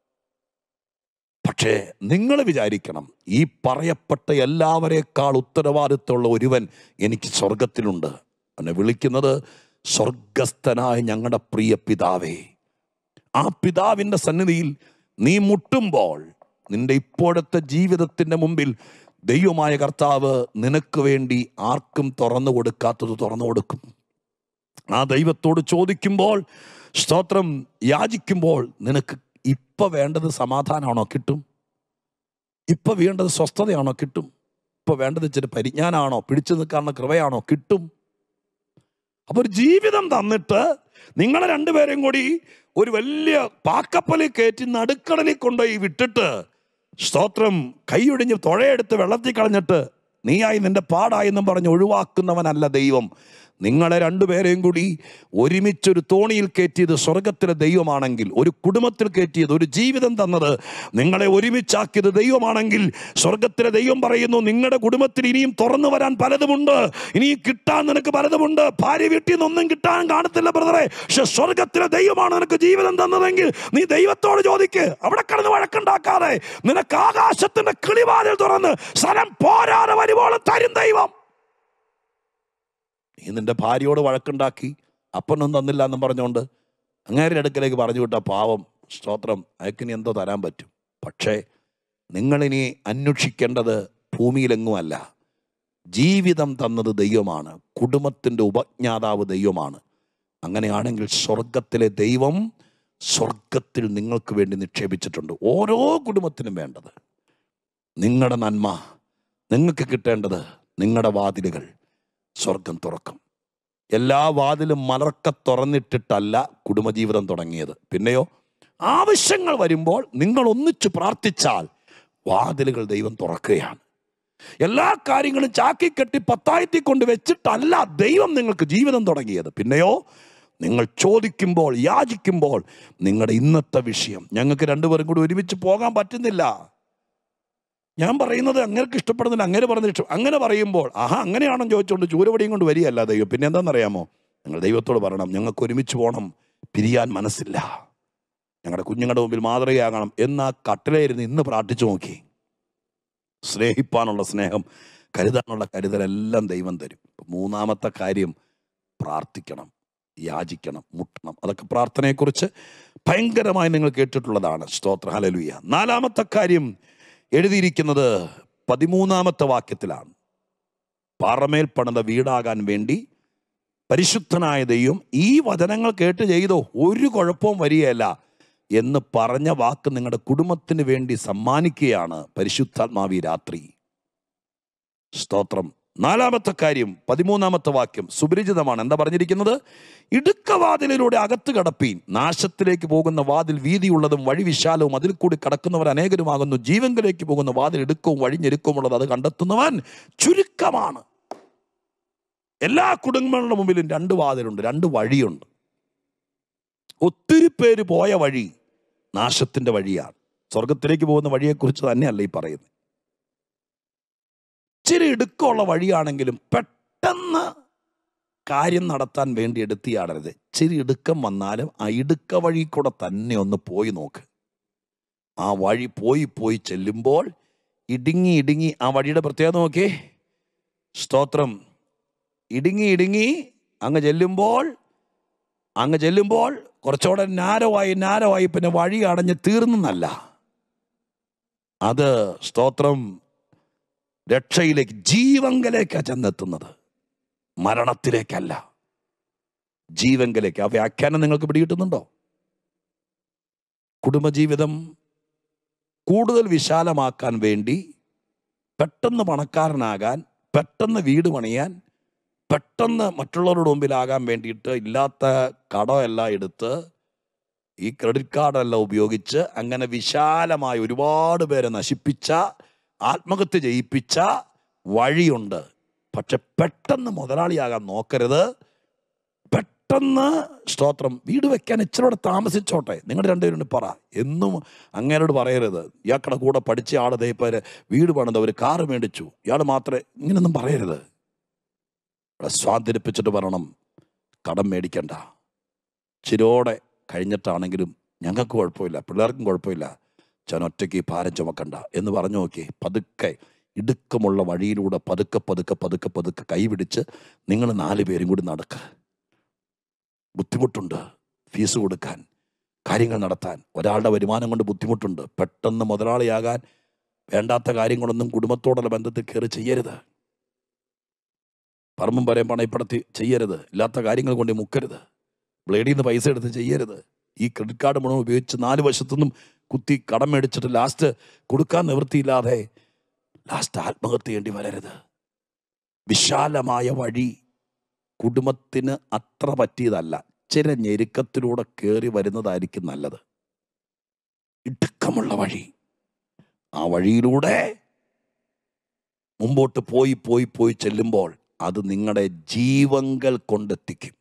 പക്ഷേ നിങ്ങൾ വിചാരിക്കണം ഈ പറയപ്പെട്ട എല്ലാവരേക്കാൾ ഉത്തരവാദിത്തമുള്ള ഒരുവൻ എനിക്ക് സ്വർഗത്തിലുണ്ട് എന്നെ വിളിക്കുന്നത് സ്വർഗസ്ഥനായ ഞങ്ങളുടെ പ്രിയ പിതാവേ ആ പിതാവിൻ്റെ സന്നിധിയിൽ നീ മുട്ടുമ്പോൾ നിന്റെ ഇപ്പോഴത്തെ ജീവിതത്തിൻ്റെ മുമ്പിൽ ദൈവമായ കർത്താവ് നിനക്ക് വേണ്ടി ആർക്കും തുറന്നു കൊടുക്കാത്തത് തുറന്നു കൊടുക്കും ആ ദൈവത്തോട് ചോദിക്കുമ്പോൾ സ്തോത്രം യാചിക്കുമ്പോൾ നിനക്ക് ഇപ്പൊ വേണ്ടത് സമാധാനമാണോ കിട്ടും ഇപ്പൊ വേണ്ടത് സ്വസ്ഥതയാണോ കിട്ടും ഇപ്പൊ വേണ്ടത് ഇച്ചിരി പരിജ്ഞാനാണോ പിടിച്ചു നിൽക്കാനുള്ള കൃപയാണോ കിട്ടും അപ്പൊ ഒരു ജീവിതം തന്നിട്ട് നിങ്ങളെ രണ്ടുപേരെയും കൂടി ഒരു വലിയ പാക്കപ്പലിൽ കയറ്റി നടുക്കടലിൽ കൊണ്ടുപോയി വിട്ടിട്ട് സ്തോത്രം കൈയൊടിഞ്ഞ് തുഴയെടുത്ത് വെള്ളത്തിൽ കളഞ്ഞിട്ട് നീയായി നിന്റെ പാടായി എന്നും പറഞ്ഞ് ഒഴിവാക്കുന്നവനല്ല ദൈവം നിങ്ങളെ രണ്ടുപേരെയും കൂടി ഒരുമിച്ചൊരു തോണിയിൽ കയറ്റിയത് സ്വർഗത്തിലെ ദൈവമാണെങ്കിൽ ഒരു കുടുംബത്തിൽ കയറ്റിയത് ഒരു ജീവിതം തന്നത് നിങ്ങളെ ഒരുമിച്ചാക്കിയത് ദൈവമാണെങ്കിൽ സ്വർഗത്തിലെ ദൈവം പറയുന്നു നിങ്ങളുടെ കുടുംബത്തിൽ ഇനിയും തുറന്നു വരാൻ പലതുമുണ്ട് ഇനിയും കിട്ടാൻ നിനക്ക് പലതുമുണ്ട് ഭാര്യ വീട്ടിൽ നിന്നൊന്നും കിട്ടാൻ കാണത്തില്ല ബ്രദറെ പക്ഷെ സ്വർഗത്തിലെ ദൈവമാണ് നിനക്ക് ജീവിതം തന്നതെങ്കിൽ നീ ദൈവത്തോട് ചോദിക്ക് അവിടെ കിടന്ന് വഴക്കുണ്ടാക്കാതെ നിനക്ക് ആകാശത്തിന്റെ കിളിവാതിൽ തുറന്ന് സ്ഥലം പോരാതെ വരുവോളം തരും ദൈവം നീ നിന്റെ ഭാര്യയോട് വഴക്കുണ്ടാക്കി അപ്പനൊന്നും തന്നില്ല എന്നും പറഞ്ഞുകൊണ്ട് അങ്ങേരുടെ അടുക്കലേക്ക് പറഞ്ഞു വിട്ട പാവം സ്തോത്രം അയക്കിനി എന്തോ തരാൻ പറ്റും പക്ഷേ നിങ്ങളിനി അന്വേഷിക്കേണ്ടത് ഭൂമിയിലെങ്ങുമല്ല ജീവിതം തന്നത് ദൈവമാണ് കുടുംബത്തിൻ്റെ ഉപജ്ഞാതാവ് ദൈവമാണ് അങ്ങനെയാണെങ്കിൽ സ്വർഗത്തിലെ ദൈവം സ്വർഗത്തിൽ നിങ്ങൾക്ക് വേണ്ടി നിക്ഷേപിച്ചിട്ടുണ്ട് ഓരോ കുടുംബത്തിനും വേണ്ടത് നിങ്ങളുടെ നന്മ നിങ്ങൾക്ക് കിട്ടേണ്ടത് നിങ്ങളുടെ വാതിലുകൾ സ്വർഗം തുറക്കും എല്ലാ വാതിലും മലർക്ക തുറന്നിട്ടിട്ടല്ല കുടുംബജീവിതം തുടങ്ങിയത് പിന്നെയോ ആവശ്യങ്ങൾ വരുമ്പോൾ നിങ്ങൾ ഒന്നിച്ചു പ്രാർത്ഥിച്ചാൽ വാതിലുകൾ ദൈവം തുറക്കുകയാണ് എല്ലാ കാര്യങ്ങളും ചാക്കി കെട്ടി പത്തായത്തി കൊണ്ട് വെച്ചിട്ടല്ല ദൈവം നിങ്ങൾക്ക് ജീവിതം തുടങ്ങിയത് പിന്നെയോ നിങ്ങൾ ചോദിക്കുമ്പോൾ യാചിക്കുമ്പോൾ നിങ്ങളുടെ ഇന്നത്തെ വിഷയം ഞങ്ങൾക്ക് രണ്ടുപേരും കൂടി ഒരുമിച്ച് പോകാൻ പറ്റുന്നില്ല ഞാൻ പറയുന്നത് അങ്ങേർക്ക് ഇഷ്ടപ്പെടുന്നില്ല അങ്ങനെ പറഞ്ഞത് ഇഷ്ടം അങ്ങനെ പറയുമ്പോൾ ആഹാ അങ്ങനെയാണെന്ന് ചോദിച്ചുകൊണ്ട് ചൂരവടിയും കൊണ്ട് വരികയല്ല ദൈവം പിന്നെ എന്താണെന്നറിയാമോ നിങ്ങൾ ദൈവത്തോട് പറയണം ഞങ്ങൾക്ക് ഒരുമിച്ച് പോകണം പിരിയാൻ മനസ്സില്ല ഞങ്ങളുടെ കുഞ്ഞുങ്ങളുടെ മുമ്പിൽ മാതൃകയാകണം എന്ന് ആ കട്ടിലായിരുന്നു ഇന്ന് പ്രാർത്ഥിച്ചു നോക്കി സ്നേഹിപ്പാനുള്ള സ്നേഹം കരുതാനുള്ള കരുതലെല്ലാം ദൈവം തരും ഇപ്പൊ മൂന്നാമത്തെ കാര്യം പ്രാർത്ഥിക്കണം യാചിക്കണം മുട്ടണം അതൊക്കെ പ്രാർത്ഥനയെക്കുറിച്ച് ഭയങ്കരമായി നിങ്ങൾ കേട്ടിട്ടുള്ളതാണ് സ്തോത്ര ഹലലുയ നാലാമത്തെ കാര്യം എഴുതിയിരിക്കുന്നത് പതിമൂന്നാമത്തെ വാക്യത്തിലാണ് പാറമേൽ പണിത വീടാകാൻ വേണ്ടി പരിശുദ്ധനായ ദൈവം ഈ വചനങ്ങൾ കേട്ട് ചെയ്തോ ഒരു കുഴപ്പവും വരികയല്ല എന്ന് പറഞ്ഞ വാക്ക് നിങ്ങളുടെ കുടുംബത്തിന് വേണ്ടി സമ്മാനിക്കുകയാണ് പരിശുദ്ധാത്മാവി രാത്രി സ്തോത്രം നാലാമത്തെ കാര്യം പതിമൂന്നാമത്തെ വാക്യം സുപരിചിതമാണ് എന്താ പറഞ്ഞിരിക്കുന്നത് ഇടുക്കവാതിലിലൂടെ അകത്ത് കടപ്പീൻ നാശത്തിലേക്ക് പോകുന്ന വാതിൽ വീതിയുള്ളതും വഴി വിശാലവും അതിൽ കൂടി കടക്കുന്നവർ അനേകരുമാകുന്നു ജീവങ്കിലേക്ക് പോകുന്ന വാതിൽ ഇടുക്കവും വഴിഞ്ഞെരുക്കവുമുള്ളത് അത് കണ്ടെത്തുന്നവൻ ചുരുക്കമാണ് എല്ലാ കുടുംബങ്ങളുടെ മുമ്പിലും രണ്ട് വാതിലുണ്ട് രണ്ട് വഴിയുണ്ട് ഒത്തിരി പേര് പോയ വഴി നാശത്തിന്റെ വഴിയാണ് സ്വർഗത്തിലേക്ക് പോകുന്ന വഴിയെക്കുറിച്ച് തന്നെയല്ല ഈ പറയുന്നത് ഇച്ചിരി ഇടുക്കമുള്ള വഴിയാണെങ്കിലും പെട്ടെന്ന് കാര്യം നടത്താൻ വേണ്ടി എടുത്തിയാടരുത് ഇച്ചിരി ഇടുക്കം വന്നാലും ആ ഇടുക്ക വഴി കൂടെ തന്നെ ഒന്ന് പോയി നോക്ക് ആ വഴി പോയി പോയി ചെല്ലുമ്പോൾ ഇടുങ്ങി ഇടുങ്ങി ആ വഴിയുടെ പ്രത്യേകത നോക്കിയേ സ്തോത്രം ഇടുങ്ങി ഇടുങ്ങി അങ്ങ് ചെല്ലുമ്പോൾ അങ്ങ് ചെല്ലുമ്പോൾ കുറച്ചുകൂടെ നാരമായി നാരമായി പിന്നെ വഴി അടഞ്ഞ് തീർന്നല്ല അത് സ്തോത്രം രക്ഷയിലേക്ക് ജീവങ്കലേക്കാണ് ചെന്നെത്തുന്നത് മരണത്തിലേക്കല്ല ജീവങ്കലേക്ക് ആ വ്യാഖ്യാനം നിങ്ങൾക്ക് പിടികിട്ടുന്നുണ്ടോ കുടുംബജീവിതം കൂടുതൽ വിശാലമാക്കാൻ വേണ്ടി പെട്ടെന്ന് പണക്കാരനാകാൻ പെട്ടെന്ന് വീട് പണിയാൻ പെട്ടെന്ന് മറ്റുള്ളവരുടെ മുമ്പിലാകാൻ വേണ്ടിയിട്ട് ഇല്ലാത്ത കടമെല്ലാം എടുത്ത് ഈ ക്രെഡിറ്റ് കാർഡെല്ലാം ഉപയോഗിച്ച് അങ്ങനെ വിശാലമായ ഒരുപാട് പേരെ നശിപ്പിച്ച ആത്മഹത്യ ചെയ്യിപ്പിച്ച വഴിയുണ്ട് പക്ഷെ പെട്ടെന്ന് മുതലാളിയാകാൻ നോക്കരുത് പെട്ടെന്ന് സ്തോത്രം വീട് വെക്കാൻ ഇച്ചിരി താമസിച്ചോട്ടെ നിങ്ങളുടെ രണ്ടുപേരും പറ എന്നും അങ്ങേരോട് പറയരുത് ഇയാൾക്കടെ കൂടെ പഠിച്ച ആൾ ദയപ്പേര് വീട് പണിത് ഒരു കാറ് മേടിച്ചു ഇയാൾ മാത്രമേ ഇങ്ങനൊന്നും പറയരുത് ഇവിടെ സ്വാതന്ത്ര്യപ്പിച്ചിട്ട് പറയണം കടം മേടിക്കണ്ട ചിരോടെ കഴിഞ്ഞിട്ടാണെങ്കിലും ഞങ്ങൾക്ക് കുഴപ്പമില്ല പിള്ളേർക്കും കുഴപ്പമില്ല ഞാൻ ഒറ്റയ്ക്ക് ഈ ഭാരം ചുമക്കണ്ട എന്ന് പറഞ്ഞു നോക്കി പതുക്കെ ഇടുക്കമുള്ള വഴിയിലൂടെ പതുക്കെ പതുക്കെ പതുക്കെ പതുക്കെ കൈപിടിച്ച് നിങ്ങൾ നാല് പേരും കൂടി നടക്കുക ബുദ്ധിമുട്ടുണ്ട് ഫീസ് കൊടുക്കാൻ കാര്യങ്ങൾ നടത്താൻ ഒരാളുടെ വരുമാനം കൊണ്ട് ബുദ്ധിമുട്ടുണ്ട് പെട്ടെന്ന് മുതലാളിയാകാൻ വേണ്ടാത്ത കാര്യങ്ങളൊന്നും കുടുംബത്തോടുള്ള ബന്ധത്തിൽ കയറി ചെയ്യരുത് പറമ്പും പറയാൻ പണയപ്പെടുത്തി ചെയ്യരുത് ഇല്ലാത്ത കാര്യങ്ങൾ കൊണ്ട് മുക്കരുത് ബ്ലേഡിൽ നിന്ന് പൈസ എടുത്ത് ചെയ്യരുത് ഈ ക്രെഡിറ്റ് കാർഡ് മുഴുവൻ ഉപയോഗിച്ച് നാല് വശത്തുനിന്നും കുത്തി കടം മേടിച്ചിട്ട് ലാസ്റ്റ് കൊടുക്കാൻ നിവൃത്തിയില്ലാതെ ലാസ്റ്റ് ആത്മഹത്യ ചെയ്യേണ്ടി വരരുത് വിശാലമായ വഴി കുടുംബത്തിന് അത്ര പറ്റിയതല്ല ചില ഞെരുക്കത്തിലൂടെ കയറി വരുന്നതായിരിക്കും നല്ലത് ഇടുക്കമുള്ള വഴി ആ വഴിയിലൂടെ മുമ്പോട്ട് പോയി പോയി പോയി ചെല്ലുമ്പോൾ അത് നിങ്ങളുടെ ജീവങ്കൽ കൊണ്ടെത്തിക്കും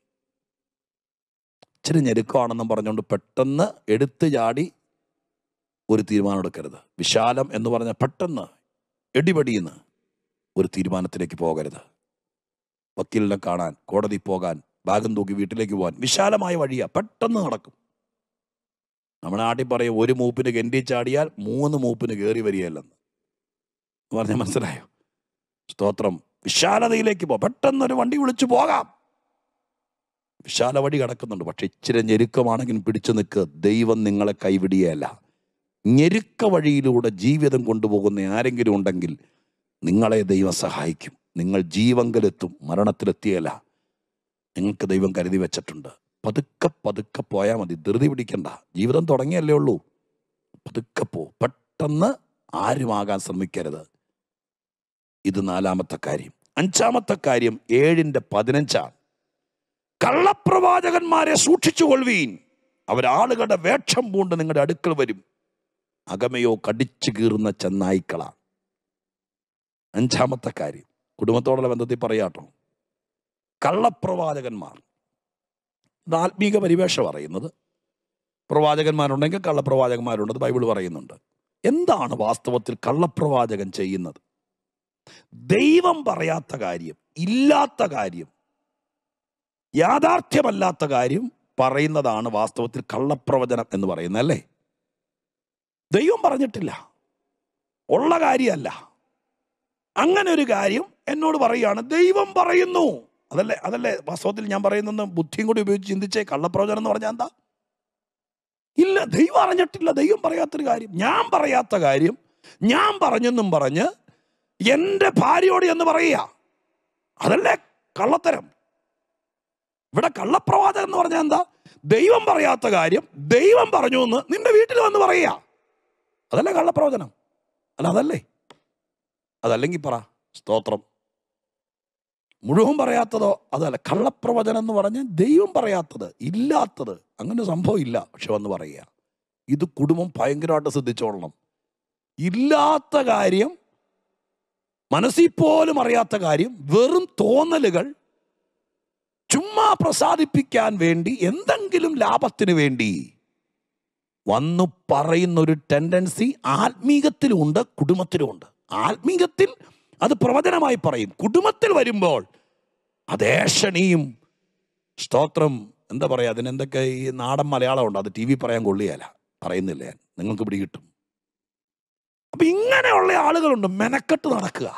ഇച്ചിരി ഞെരുക്കമാണെന്നും പറഞ്ഞുകൊണ്ട് പെട്ടെന്ന് എടുത്തു ചാടി ഒരു തീരുമാനം എടുക്കരുത് വിശാലം എന്ന് പറഞ്ഞാൽ പെട്ടെന്ന് എടിപടിയെന്ന് ഒരു തീരുമാനത്തിലേക്ക് പോകരുത് വക്കീലിനെ കാണാൻ കോടതി പോകാൻ ബാഗും തൂക്കി വീട്ടിലേക്ക് പോകാൻ വിശാലമായ വഴിയാ പെട്ടെന്ന് നടക്കും നമ്മുടെ നാട്ടിൽ പറയും ഒരു മൂപ്പിന് കെണ്ടി ചാടിയാൽ മൂന്ന് മൂപ്പിന് കയറി വരികയല്ലെന്ന് പറഞ്ഞാൽ മനസ്സിലായോ സ്തോത്രം വിശാലതയിലേക്ക് പോ പെട്ടെന്ന് ഒരു വണ്ടി വിളിച്ചു പോകാം വിശാല വഴി കിടക്കുന്നുണ്ട് പക്ഷെ ഇച്ചിരി ഞെരുക്കമാണെങ്കിലും പിടിച്ചു നിൽക്കുക ദൈവം നിങ്ങളെ കൈവിടിയല്ല ഞെരുക്ക വഴിയിലൂടെ ജീവിതം കൊണ്ടുപോകുന്ന ആരെങ്കിലും ഉണ്ടെങ്കിൽ നിങ്ങളെ ദൈവം സഹായിക്കും നിങ്ങൾ ജീവങ്കലെത്തും മരണത്തിലെത്തിയല്ല നിങ്ങൾക്ക് ദൈവം കരുതി വെച്ചിട്ടുണ്ട് പതുക്കെ പതുക്കെ പോയാൽ മതി ധൃതി പിടിക്കണ്ട ജീവിതം തുടങ്ങിയല്ലേ ഉള്ളൂ പതുക്കെ പോ പെട്ടെന്ന് ആരുമാകാൻ ശ്രമിക്കരുത് ഇത് നാലാമത്തെ കാര്യം അഞ്ചാമത്തെ കാര്യം ഏഴിന്റെ പതിനഞ്ചാണ് കള്ളപ്രവാചകന്മാരെ സൂക്ഷിച്ചു കൊള്ളുവീൻ അവരാളുകളുടെ വേഷം പൂണ്ട് നിങ്ങളുടെ അടുക്കൽ വരും അകമയോ കടിച്ചു കീറുന്ന ചെന്നായിക്കളാണ് അഞ്ചാമത്തെ കാര്യം കുടുംബത്തോടുള്ള ബന്ധത്തിൽ പറയാട്ടോ കള്ളപ്രവാചകന്മാർ ഇത് ആത്മീക പരിവേഷ പറയുന്നത് പ്രവാചകന്മാരുണ്ടെങ്കിൽ കള്ളപ്രവാചകന്മാരുണ്ട് ബൈബിൾ പറയുന്നുണ്ട് എന്താണ് വാസ്തവത്തിൽ കള്ളപ്രവാചകൻ ചെയ്യുന്നത് ദൈവം പറയാത്ത കാര്യം ഇല്ലാത്ത കാര്യം യാഥാർത്ഥ്യമല്ലാത്ത കാര്യം പറയുന്നതാണ് വാസ്തവത്തിൽ കള്ളപ്രവചനം എന്ന് പറയുന്നത് അല്ലേ ദൈവം പറഞ്ഞിട്ടില്ല ഉള്ള കാര്യമല്ല അങ്ങനെ ഒരു കാര്യം എന്നോട് പറയുകയാണ് ദൈവം പറയുന്നു അതല്ലേ അതല്ലേ വാസ്തവത്തിൽ ഞാൻ പറയുന്നത് ബുദ്ധിയും കൂടി ഉപയോഗിച്ച് ചിന്തിച്ചേ കള്ളപ്രവചനം എന്ന് പറഞ്ഞാൽ എന്താ ഇല്ല ദൈവം അറിഞ്ഞിട്ടില്ല ദൈവം പറയാത്തൊരു കാര്യം ഞാൻ പറയാത്ത കാര്യം ഞാൻ പറഞ്ഞെന്നും പറഞ്ഞ് എൻ്റെ ഭാര്യയോട് എന്ന് പറയുക അതല്ലേ കള്ളത്തരം ഇവിടെ കള്ളപ്രവാചകൻ എന്ന് പറഞ്ഞാൽ എന്താ ദൈവം പറയാത്ത കാര്യം ദൈവം പറഞ്ഞു എന്ന് നിന്റെ വീട്ടിൽ വന്ന് പറയുക അതല്ലേ കള്ളപ്രവചനം അല്ല അതല്ലേ അതല്ലെങ്കിൽ പറ സ്തോത്രം മുഴുവൻ പറയാത്തതോ അതല്ല കള്ളപ്രവചനം എന്ന് പറഞ്ഞാൽ ദൈവം പറയാത്തത് ഇല്ലാത്തത് അങ്ങനെ സംഭവം ഇല്ല പക്ഷെ വന്ന് പറയുക ഇത് കുടുംബം ഭയങ്കരമായിട്ട് ശ്രദ്ധിച്ചോളണം ഇല്ലാത്ത കാര്യം മനസ്സിൽ പോലും അറിയാത്ത കാര്യം വെറും തോന്നലുകൾ ചുമ്മാ പ്രസാദിപ്പിക്കാൻ വേണ്ടി എന്തെങ്കിലും ലാഭത്തിന് വേണ്ടി വന്നു പറയുന്ന ഒരു ടെൻഡൻസി ആത്മീകത്തിലുമുണ്ട് കുടുംബത്തിലുമുണ്ട് ആത്മീകത്തിൽ അത് പ്രവചനമായി പറയും കുടുംബത്തിൽ വരുമ്പോൾ അതേഷണിയും സ്തോത്രം എന്താ പറയുക അതിനെന്തൊക്കെ ഈ നാടൻ മലയാളം ഉണ്ട് അത് ടി വി പറയാൻ കൊള്ളിയല്ല പറയുന്നില്ല ഞാൻ നിങ്ങൾക്ക് പിടികിട്ടും അപ്പൊ ഇങ്ങനെയുള്ള ആളുകളുണ്ട് മെനക്കെട്ട് നടക്കുക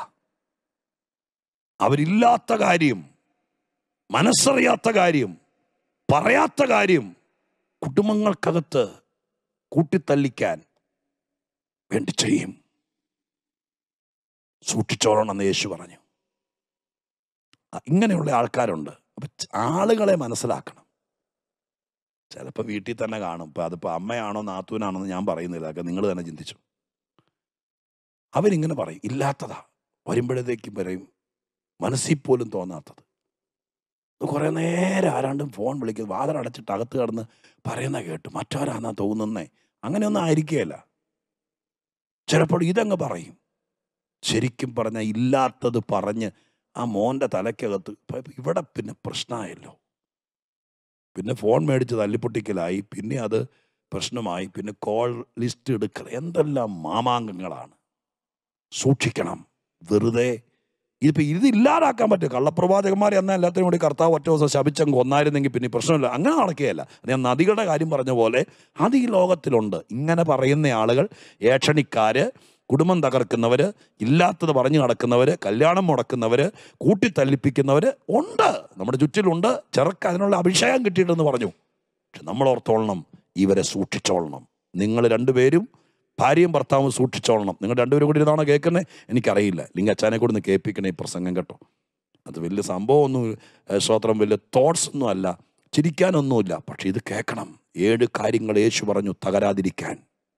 അവരില്ലാത്ത കാര്യം മനസ്സറിയാത്ത കാര്യം പറയാത്ത കാര്യം കുടുംബങ്ങൾക്കകത്ത് കൂട്ടിത്തള്ളിക്കാൻ വേണ്ടി ചെയ്യും സൂക്ഷിച്ചോളണമെന്ന് യേശു പറഞ്ഞു ആ, ഇങ്ങനെയുള്ള ആൾക്കാരുണ്ട് അപ്പൊ ച- ആളുകളെ മനസ്സിലാക്കണം ചിലപ്പോൾ വീട്ടിൽ തന്നെ കാണും ഇപ്പം അതിപ്പോൾ അമ്മയാണോ നാത്തൂനാണോ എന്ന് ഞാൻ പറയുന്നില്ല അതൊക്കെ നിങ്ങൾ തന്നെ ചിന്തിച്ചു അവരിങ്ങനെ പറയും ഇല്ലാത്തതാ വരുമ്പോഴത്തേക്കും പറയും മനസ്സിൽ പോലും തോന്നാത്തത് കുറേ നേരം ആരാണ്ടും ഫോൺ വിളിക്കും വാതിലടച്ചിട്ട് അകത്ത് കിടന്ന് പറയുന്ന കേട്ടു മറ്റവരാന്നാ തോന്നുന്നേ അങ്ങനെയൊന്നും ആയിരിക്കുകയല്ല ചിലപ്പോൾ ഇതങ്ങ് പറയും ശരിക്കും പറഞ്ഞാൽ ഇല്ലാത്തത് പറഞ്ഞ് ആ മോൻ്റെ തലയ്ക്കകത്ത് ഇപ്പൊ ഇവിടെ പിന്നെ പ്രശ്നമായല്ലോ പിന്നെ ഫോൺ മേടിച്ച് തല്ലിപ്പൊട്ടിക്കലായി പിന്നെ അത് പ്രശ്നമായി പിന്നെ കോൾ ലിസ്റ്റ് എടുക്കൽ എന്തെല്ലാം മാമാങ്കങ്ങളാണ് സൂക്ഷിക്കണം വെറുതെ ഇതിപ്പോൾ ഇത് ഇല്ലാതാക്കാൻ പറ്റും കള്ളപ്രവാചകന്മാരെ എന്നാൽ എല്ലാത്തിനും കൂടി കർത്താവ് ഒറ്റ ദിവസം ശപിച്ചങ്ങ് ഒന്നായിരുന്നെങ്കിൽ പിന്നെ ഈ പ്രശ്നമില്ല അങ്ങനെ നടക്കുകയല്ല അത് ഞാൻ നദികളുടെ കാര്യം പറഞ്ഞ പോലെ അത് ഈ ലോകത്തിലുണ്ട് ഇങ്ങനെ പറയുന്ന ആളുകൾ ഏക്ഷണിക്കാര് കുടുംബം തകർക്കുന്നവർ ഇല്ലാത്തത് പറഞ്ഞു നടക്കുന്നവർ കല്യാണം മുടക്കുന്നവർ കൂട്ടിത്തല്ലിപ്പിക്കുന്നവർ ഉണ്ട് നമ്മുടെ ചുറ്റിലുണ്ട് ചെറുക്ക അതിനുള്ള അഭിഷേകം കിട്ടിയിട്ടെന്ന് പറഞ്ഞു പക്ഷെ നമ്മൾ ഓർത്തോളണം ഇവരെ സൂക്ഷിച്ചോളണം നിങ്ങൾ രണ്ടുപേരും ഭാര്യയും ഭർത്താവും സൂക്ഷിച്ചോളണം നിങ്ങൾ രണ്ടുപേരും കൂടി ഇതാണോ കേൾക്കുന്നത് എനിക്കറിയില്ല അല്ലെങ്കിൽ അച്ഛനെ കൂടി ഒന്ന് കേൾപ്പിക്കണേ ഈ പ്രസംഗം കേട്ടോ അത് വലിയ സംഭവമൊന്നും ഏഹ്, സ്തോത്രം വലിയ തോട്ട്സ് ഒന്നും അല്ല ചിരിക്കാനൊന്നുമില്ല പക്ഷെ ഇത് കേൾക്കണം ഏഴ് കാര്യങ്ങൾ യേശു പറഞ്ഞു തകരാതിരിക്കാൻ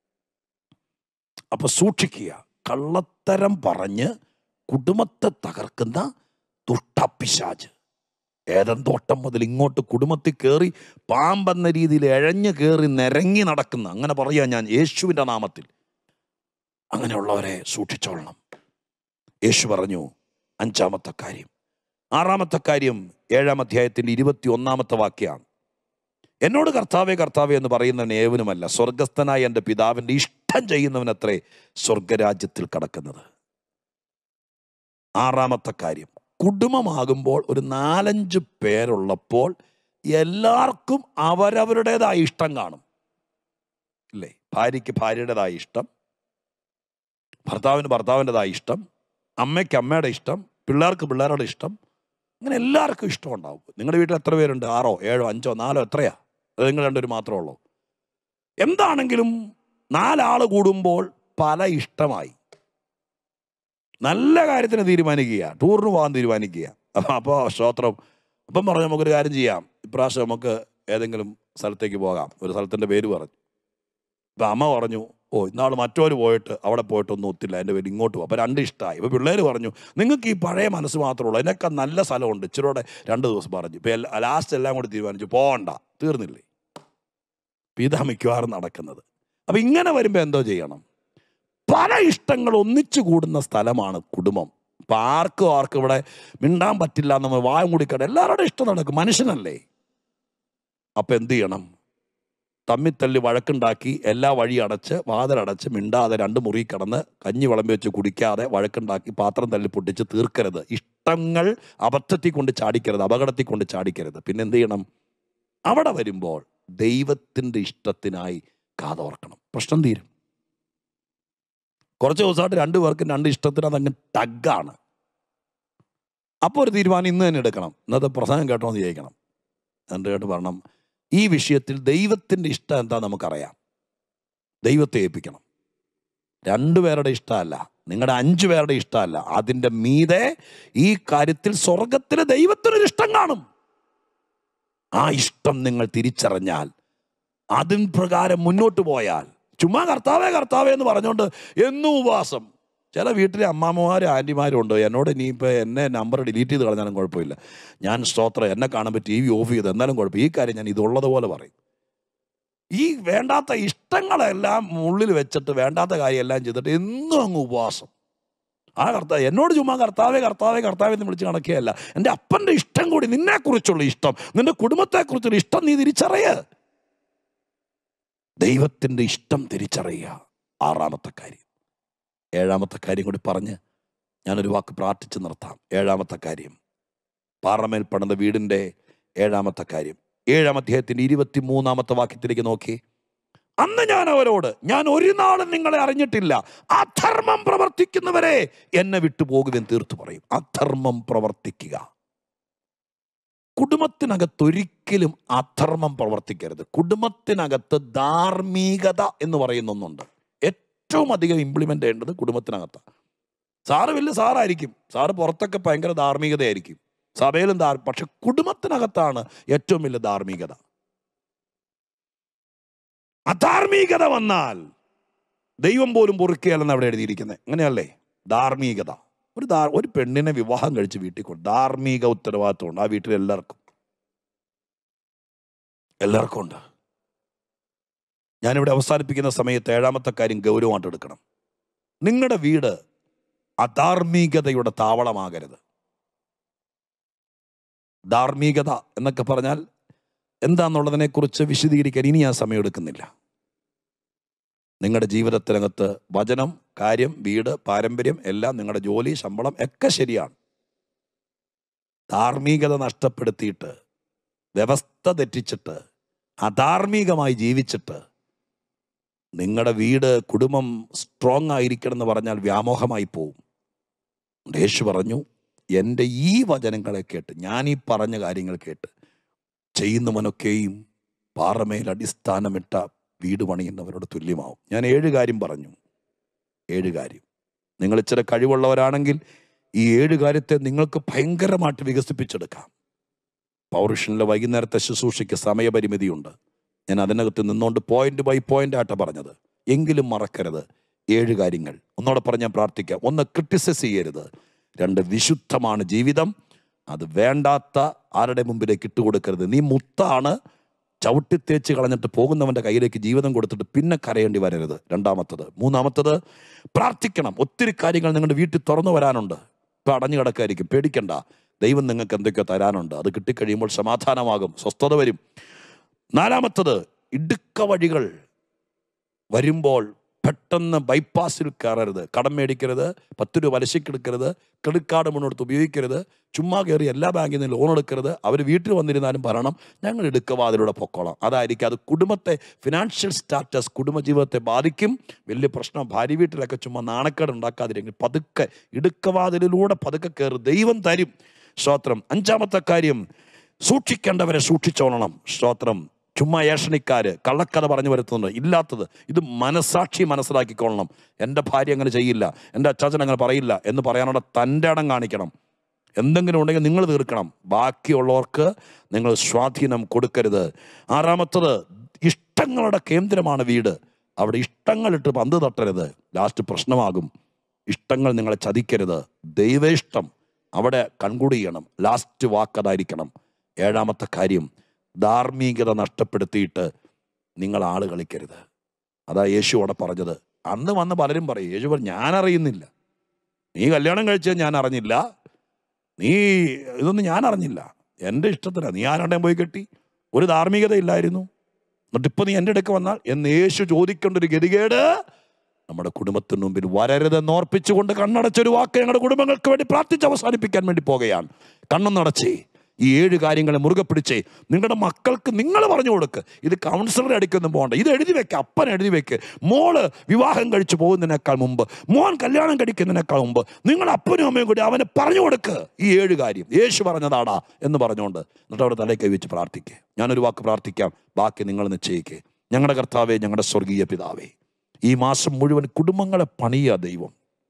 അപ്പൊ സൂക്ഷിക്കുക കള്ളത്തരം പറഞ്ഞ് കുടുംബത്തെ തകർക്കുന്ന ദുഷ്ടപ്പിശാജ് ഏതൻ തോട്ടം മുതൽ ഇങ്ങോട്ട് കുടുംബത്തിൽ കയറി പാമ്പെന്ന രീതിയിൽ എഴഞ്ഞു കയറി നിരങ്ങി നടക്കുന്ന അങ്ങനെ പറയാ ഞാൻ യേശുവിൻ്റെ നാമത്തിൽ അങ്ങനെയുള്ളവരെ സൂക്ഷിച്ചോളണം യേശു പറഞ്ഞു അഞ്ചാമത്തെ കാര്യം ആറാമത്തെ കാര്യം ഏഴാം അധ്യായത്തിൻ്റെ ഇരുപത്തി ഒന്നാമത്തെ വാക്യാണ് എന്നോട് കർത്താവേ കർത്താവേ എന്ന് പറയുന്നവൻ ഏവനുമല്ല സ്വർഗസ്ഥനായ എൻ്റെ പിതാവിൻ്റെ ഇഷ്ടം ചെയ്യുന്നവനത്രേ സ്വർഗരാജ്യത്തിൽ കടക്കുന്നത് ആറാമത്തെ കാര്യം കുടുംബമാകുമ്പോൾ ഒരു നാലഞ്ച് പേരുള്ളപ്പോൾ എല്ലാവർക്കും അവരവരുടേതായ ഇഷ്ടം കാണും ഇല്ലേ ഭാര്യയ്ക്ക് ഭാര്യയുടേതായ ഇഷ്ടം ഭർത്താവിന് ഭർത്താവിൻ്റെതായ ഇഷ്ടം അമ്മയ്ക്ക് അമ്മയുടെ ഇഷ്ടം പിള്ളേർക്ക് പിള്ളേരുടെ ഇഷ്ടം അങ്ങനെ എല്ലാവർക്കും ഇഷ്ടം ഉണ്ടാവും നിങ്ങളുടെ വീട്ടിൽ എത്ര പേരുണ്ട് ആറോ ഏഴോ അഞ്ചോ നാലോ എത്രയാ അത് നിങ്ങൾ രണ്ടുപേരും മാത്രമേ ഉള്ളൂ എന്താണെങ്കിലും നാലാൾ കൂടുമ്പോൾ പല ഇഷ്ടമായി നല്ല കാര്യത്തിന് തീരുമാനിക്കുക ടൂറിന് പോകാൻ തീരുമാനിക്കുക അപ്പോൾ സ്തോത്രം അപ്പം പറഞ്ഞു നമുക്കൊരു കാര്യം ചെയ്യാം ഇപ്രാവശ്യം നമുക്ക് ഏതെങ്കിലും സ്ഥലത്തേക്ക് പോകാം ഒരു സ്ഥലത്തിൻ്റെ പേര് പറഞ്ഞു ഇപ്പം അമ്മ പറഞ്ഞു ഓ ഇന്നാൾ മറ്റവർ പോയിട്ട് അവിടെ പോയിട്ടൊന്നും ഒത്തില്ല എൻ്റെ പേര് ഇങ്ങോട്ട് പോകും അപ്പോൾ രണ്ട് ഇഷ്ടമായി ഇപ്പോൾ പിള്ളേർ പറഞ്ഞു നിങ്ങൾക്ക് ഈ പഴയ മനസ്സ് മാത്രമേ ഉള്ളൂ അതിനൊക്കെ നല്ല സ്ഥലമുണ്ട് ഇച്ചിരൂടെ രണ്ട് ദിവസം പറഞ്ഞു ഇപ്പം ലാസ്റ്റ് എല്ലാം കൂടി തീരുമാനിച്ചു പോകണ്ട തീർന്നില്ലേ ഇപ്പം ഇതാ മിക്കവാറും നടക്കുന്നത് അപ്പം ഇങ്ങനെ വരുമ്പോൾ എന്തോ ചെയ്യണം പല ഇഷ്ടങ്ങൾ ഒന്നിച്ചു കൂടുന്ന സ്ഥലമാണ് കുടുംബം ഇപ്പം ആർക്കും ആർക്കും ഇവിടെ മിണ്ടാൻ പറ്റില്ല നമ്മൾ വായം കൂടിക്കട എല്ലാവരുടെ ഇഷ്ടം നടക്കും മനുഷ്യനല്ലേ അപ്പം എന്ത് ചെയ്യണം തമ്മിത്തല്ലി വഴക്കുണ്ടാക്കി എല്ലാ വഴി അടച്ച് വാതിലടച്ച് മിണ്ടാതെ രണ്ട് മുറി കിടന്ന് കഞ്ഞി വിളമ്പി വെച്ച് കുടിക്കാതെ വഴക്കുണ്ടാക്കി പാത്രം തല്ലി പൊട്ടിച്ച് തീർക്കരുത് ഇഷ്ടങ്ങൾ അബദ്ധത്തിൽ കൊണ്ട് ചാടിക്കരുത് അപകടത്തിൽ കൊണ്ട് ചാടിക്കരുത് പിന്നെ എന്ത് ചെയ്യണം അവിടെ വരുമ്പോൾ ദൈവത്തിൻ്റെ ഇഷ്ടത്തിനായി കാതോർക്കണം പ്രശ്നം തീരും കുറച്ച് ദിവസമായിട്ട് രണ്ടു പേർക്കും രണ്ട് ഇഷ്ടത്തിന് അതങ്ങ് ടഗാണ് അപ്പോൾ ഒരു തീരുമാനം ഇന്ന് തന്നെ എടുക്കണം ഇന്നത്തെ പ്രസംഗം കേട്ടോ എന്ന് ചോദിക്കണം എന്നിട്ട് കേട്ട് പറയണം ഈ വിഷയത്തിൽ ദൈവത്തിൻ്റെ ഇഷ്ടം എന്താ നമുക്കറിയാം ദൈവത്തെ ഏൽപ്പിക്കണം രണ്ടുപേരുടെ ഇഷ്ടമല്ല നിങ്ങളുടെ അഞ്ചു പേരുടെ ഇഷ്ടമല്ല അതിൻ്റെ മീതെ ഈ കാര്യത്തിൽ സ്വർഗത്തിൽ ദൈവത്തിനൊരു ഇഷ്ടം കാണും ആ ഇഷ്ടം നിങ്ങൾ തിരിച്ചറിഞ്ഞാൽ അതിൻ പ്രകാരം മുന്നോട്ട് പോയാൽ ചുമ്മാ കർത്താവേ കർത്താവേ എന്ന് പറഞ്ഞുകൊണ്ട് എന്നും ഉപവാസം ചില വീട്ടിലെ അമ്മാമ്മമാരും ആൻറ്റിമാരും ഉണ്ട് എന്നോട് ഇനിയിപ്പോൾ എന്നെ നമ്പർ ഡിലീറ്റ് ചെയ്ത് കളഞ്ഞാലും കുഴപ്പമില്ല ഞാൻ സ്തോത്രം എന്നെ കാണുമ്പോൾ ടി വി ഓഫ് ചെയ്ത് എന്നാലും കുഴപ്പമില്ല ഈ കാര്യം ഞാൻ ഇതുള്ളതുപോലെ പറയും ഈ വേണ്ടാത്ത ഇഷ്ടങ്ങളെല്ലാം ഉള്ളിൽ വെച്ചിട്ട് വേണ്ടാത്ത കാര്യമെല്ലാം ചെയ്തിട്ട് എന്നും അങ്ങ് ഉപവാസം ആ കർത്താവ് എന്നോട് ചുമ്മാ കർത്താവേ കർത്താവേ കർത്താവേ എന്ന് വിളിച്ച് നടക്കുകയല്ല എൻ്റെ അപ്പൻ്റെ ഇഷ്ടം കൂടി നിന്നെക്കുറിച്ചുള്ള ഇഷ്ടം നിന്റെ കുടുംബത്തെക്കുറിച്ചുള്ള ഇഷ്ടം നീ തിരിച്ചറിയ ദൈവത്തിൻ്റെ ഇഷ്ടം തിരിച്ചറിയുക ആറാമത്തെ കാര്യം ഏഴാമത്തെ കാര്യം കൂടി പറഞ്ഞ് ഞാനൊരു വാക്ക് പ്രാർത്ഥിച്ച് നിർത്താം ഏഴാമത്തെ കാര്യം പാറമേൽ പണിത വീടിൻ്റെ ഏഴാമത്തെ കാര്യം ഏഴാം അധ്യായത്തിൻ്റെ ഇരുപത്തി മൂന്നാമത്തെ വാക്യത്തിലേക്ക് നോക്കി അന്ന് ഞാൻ അവരോട് ഞാൻ ഒരു നാളും നിങ്ങളെ അറിഞ്ഞിട്ടില്ല അധർമ്മം പ്രവർത്തിക്കുന്നവരെ എന്നെ വിട്ടുപോകുമെന്ന് തീർത്തു പറയും അധർമ്മം പ്രവർത്തിക്കുക കുടുംബത്തിനകത്ത് ഒരിക്കലും അധർമ്മം പ്രവർത്തിക്കരുത് കുടുംബത്തിനകത്ത് ധാർമ്മികത എന്ന് പറയുന്ന ഒന്നുണ്ട് ഏറ്റവും അധികം ഇംപ്ലിമെൻ്റ് ചെയ്യേണ്ടത് കുടുംബത്തിനകത്താണ് സാറ് വലിയ സാറായിരിക്കും സാറ് പുറത്തൊക്കെ ഭയങ്കര ധാർമ്മികതയായിരിക്കും സഭയിലും ധാർ പക്ഷെ കുടുംബത്തിനകത്താണ് ഏറ്റവും വലിയ ധാർമ്മികത അധാർമികത വന്നാൽ ദൈവം പോലും പൊറുക്കുകയല്ലെന്ന് അവിടെ എഴുതിയിരിക്കുന്നത് അങ്ങനെയല്ലേ ധാർമ്മികത ഒരു ധാർ ഒരു പെണ്ണിനെ വിവാഹം കഴിച്ച് വീട്ടിൽ കൊണ്ട് ധാർമ്മിക ഉത്തരവാദിത്വമുണ്ട് ആ വീട്ടിൽ എല്ലാവർക്കും എല്ലാവർക്കും ഉണ്ട് ഞാനിവിടെ അവസാനിപ്പിക്കുന്ന സമയത്ത് ഏഴാമത്തെ കാര്യം ഗൗരവമായിട്ട് എടുക്കണം നിങ്ങളുടെ വീട് അധാർമികതയുടെ താവളമാകരുത് ധാർമ്മികത എന്നൊക്കെ പറഞ്ഞാൽ എന്താണെന്നുള്ളതിനെക്കുറിച്ച് വിശദീകരിക്കാൻ ഇനി ഞാൻ സമയമെടുക്കുന്നില്ല നിങ്ങളുടെ ജീവിതത്തിനകത്ത് വചനം കാര്യം വീട് പാരമ്പര്യം എല്ലാം നിങ്ങളുടെ ജോലി ശമ്പളം ഒക്കെ ശരിയാണ് ധാർമ്മികത നഷ്ടപ്പെടുത്തിയിട്ട് വ്യവസ്ഥ തെറ്റിച്ചിട്ട് അധാർമികമായി ജീവിച്ചിട്ട് നിങ്ങളുടെ വീട് കുടുംബം സ്ട്രോങ് ആയിരിക്കണം എന്ന് പറഞ്ഞാൽ വ്യാമോഹമായി പോവും അതുകൊണ്ട് യേശു പറഞ്ഞു എൻ്റെ ഈ വചനങ്ങളെ കേട്ട് ഞാൻ ഈ പറഞ്ഞ കാര്യങ്ങൾ കേട്ട് ചെയ്യുന്നവനൊക്കെയും പാറമേൽ അടിസ്ഥാനമിട്ട വീട് പണിയുന്നവരോട് തുല്യമാവും ഞാൻ ഏഴ് കാര്യം പറഞ്ഞു ഏഴ് കാര്യം നിങ്ങൾ ഇച്ചിരി കഴിവുള്ളവരാണെങ്കിൽ ഈ ഏഴ് കാര്യത്തെ നിങ്ങൾക്ക് ഭയങ്കരമായിട്ട് വികസിപ്പിച്ചെടുക്കാം പൗരുഷനിലെ വൈകുന്നേരത്തെ ശുശ്രൂഷയ്ക്ക് സമയപരിമിതിയുണ്ട് ഞാൻ അതിനകത്ത് നിന്നുകൊണ്ട് പോയിന്റ് ബൈ പോയിന്റ് ആയിട്ട് പറഞ്ഞത് എങ്കിലും മറക്കരുത് ഏഴ് കാര്യങ്ങൾ ഒന്നോടെ പറഞ്ഞാൽ പ്രാർത്ഥിക്കാം ഒന്ന് ക്രിട്ടിസൈസ് ചെയ്യരുത് രണ്ട് വിശുദ്ധമാണ് ജീവിതം അത് വേണ്ടാത്ത ആരുടെ മുമ്പിലേക്ക് ഇട്ടുകൊടുക്കരുത് നീ മുത്താണ് ചവിട്ടിത്തേച്ച് കളഞ്ഞിട്ട് പോകുന്നവന്റെ കയ്യിലേക്ക് ജീവിതം കൊടുത്തിട്ട് പിന്നെ കരയേണ്ടി വരരുത് രണ്ടാമത്തത് മൂന്നാമത്തത് പ്രാർത്ഥിക്കണം ഒത്തിരി കാര്യങ്ങൾ നിങ്ങളുടെ വീട്ടിൽ തുറന്നു വരാനുണ്ട് ഇപ്പൊ അടഞ്ഞു കിടക്കായിരിക്കും പേടിക്കണ്ട ദൈവം നിങ്ങൾക്ക് എന്തൊക്കെയോ തരാനുണ്ട് അത് കിട്ടിക്കഴിയുമ്പോൾ സമാധാനമാകും സ്വസ്ഥത വരും നാലാമത്തത് ഇടുക്ക വഴികൾ വരുമ്പോൾ പെട്ടെന്ന് ബൈപ്പാസിൽ കയറരുത് കടം മേടിക്കരുത് പത്ത് രൂപ പലിശക്കെടുക്കരുത് ക്രെഡിറ്റ് കാർഡ് മുന്നോട്ട് ഉപയോഗിക്കരുത് ചുമ്മാ കയറി എല്ലാ ബാങ്കിൽ നിന്ന് ലോൺ എടുക്കരുത് അവർ വീട്ടിൽ വന്നിരുന്നാലും പറയണം ഞങ്ങൾ ഇടുക്കവാതിലൂടെ പൊക്കോളാം അതായിരിക്കും അത് കുടുംബത്തെ ഫിനാൻഷ്യൽ സ്റ്റാറ്റസ് കുടുംബജീവിതത്തെ ബാധിക്കും വലിയ പ്രശ്നം ഭാര്യ വീട്ടിലൊക്കെ ചുമ്മാ നാണക്കേട് ഉണ്ടാക്കാതിരിക്കും പതുക്കെ ഇടുക്കവാതിലൂടെ പതുക്കെ കയറി ദൈവം തരും സ്തോത്രം അഞ്ചാമത്തെ കാര്യം സൂക്ഷിക്കേണ്ടവരെ സൂക്ഷിച്ചോളണം സ്തോത്രം ചുമ്മാ ഏഷണിക്കാര് കള്ളക്കഥ പറഞ്ഞു വരുത്തുന്നുണ്ട് ഇല്ലാത്തത് ഇത് മനസാക്ഷി മനസ്സിലാക്കിക്കൊള്ളണം എൻ്റെ ഭാര്യ അങ്ങനെ ചെയ്യില്ല എൻ്റെ അച്ചാച്ചൻ അങ്ങനെ പറയില്ല എന്ന് പറയാനുള്ള തൻ്റെ ഇടം കാണിക്കണം എന്തെങ്കിലും ഉണ്ടെങ്കിൽ നിങ്ങൾ തീർക്കണം ബാക്കിയുള്ളവർക്ക് നിങ്ങൾ സ്വാധീനം കൊടുക്കരുത് ആറാമത്തത് ഇഷ്ടങ്ങളുടെ കേന്ദ്രമാണ് വീട് അവിടെ ഇഷ്ടങ്ങളിട്ട് പന്ത് തട്ടരുത് ലാസ്റ്റ് പ്രശ്നമാകും ഇഷ്ടങ്ങൾ നിങ്ങളെ ചതിക്കരുത് ദൈവേഷ്ടം അവിടെ കൺകൂടി ചെയ്യണം ലാസ്റ്റ് വാക്കതായിരിക്കണം ഏഴാമത്തെ കാര്യം ധാർമ്മികത നഷ്ടപ്പെടുത്തിയിട്ട് നിങ്ങൾ ആള് കളിക്കരുത് അതാ യേശു അവിടെ പറഞ്ഞത് അന്ന് വന്ന് പലരും പറയും യേശു പറഞ്ഞു ഞാൻ അറിയുന്നില്ല നീ കല്യാണം കഴിച്ചത് ഞാൻ അറിഞ്ഞില്ല നീ ഇതൊന്നും ഞാൻ അറിഞ്ഞില്ല എൻ്റെ ഇഷ്ടത്തിനാ നീ ആരുടെയും പോയി കെട്ടി ഒരു ധാർമ്മികത ഇല്ലായിരുന്നു എന്നിട്ട് ഇപ്പൊ നീ എൻ്റെ അടുക്ക് വന്നാൽ എന്ന് യേശു ചോദിക്കേണ്ട ഒരു ഗതികേട് നമ്മുടെ കുടുംബത്തിന് മുമ്പിൽ വരരുതെന്ന് ഓർപ്പിച്ചുകൊണ്ട് കണ്ണടച്ചൊരു വാക്ക് ഞങ്ങളുടെ കുടുംബങ്ങൾക്ക് വേണ്ടി പ്രാർത്ഥിച്ച് അവസാനിപ്പിക്കാൻ വേണ്ടി പോകുകയാണ് കണ്ണും നടച്ചേ ഈ ഏഴ് കാര്യങ്ങളെ മുറുകെ പിടിച്ചേ നിങ്ങളുടെ മക്കൾക്ക് നിങ്ങൾ പറഞ്ഞു കൊടുക്ക് ഇത് കൗൺസിലറെ അടിക്കൊന്നും പോകണ്ട ഇത് എഴുതി വെക്ക് അപ്പൻ എഴുതി വെക്ക് മോള് വിവാഹം കഴിച്ചു പോകുന്നതിനേക്കാൾ മുമ്പ് മോൻ കല്യാണം കഴിക്കുന്നതിനേക്കാൾ മുമ്പ് നിങ്ങൾ അപ്പനും അമ്മയും കൂടി അവന് പറഞ്ഞു കൊടുക്ക് ഈ ഏഴ് കാര്യം യേശു പറഞ്ഞതാടാ എന്ന് പറഞ്ഞുകൊണ്ട് എന്നിട്ട് അവിടെ തലേ കൈവച്ച് പ്രാർത്ഥിക്കുക ഞാനൊരു വാക്ക് പ്രാർത്ഥിക്കാം ബാക്കി നിങ്ങൾ നിശ്ചയിക്കേ ഞങ്ങളുടെ കർത്താവേ ഞങ്ങളുടെ സ്വർഗീയ പിതാവേ ഈ മാസം മുഴുവൻ കുടുംബങ്ങളെ പണിയുക ദൈവം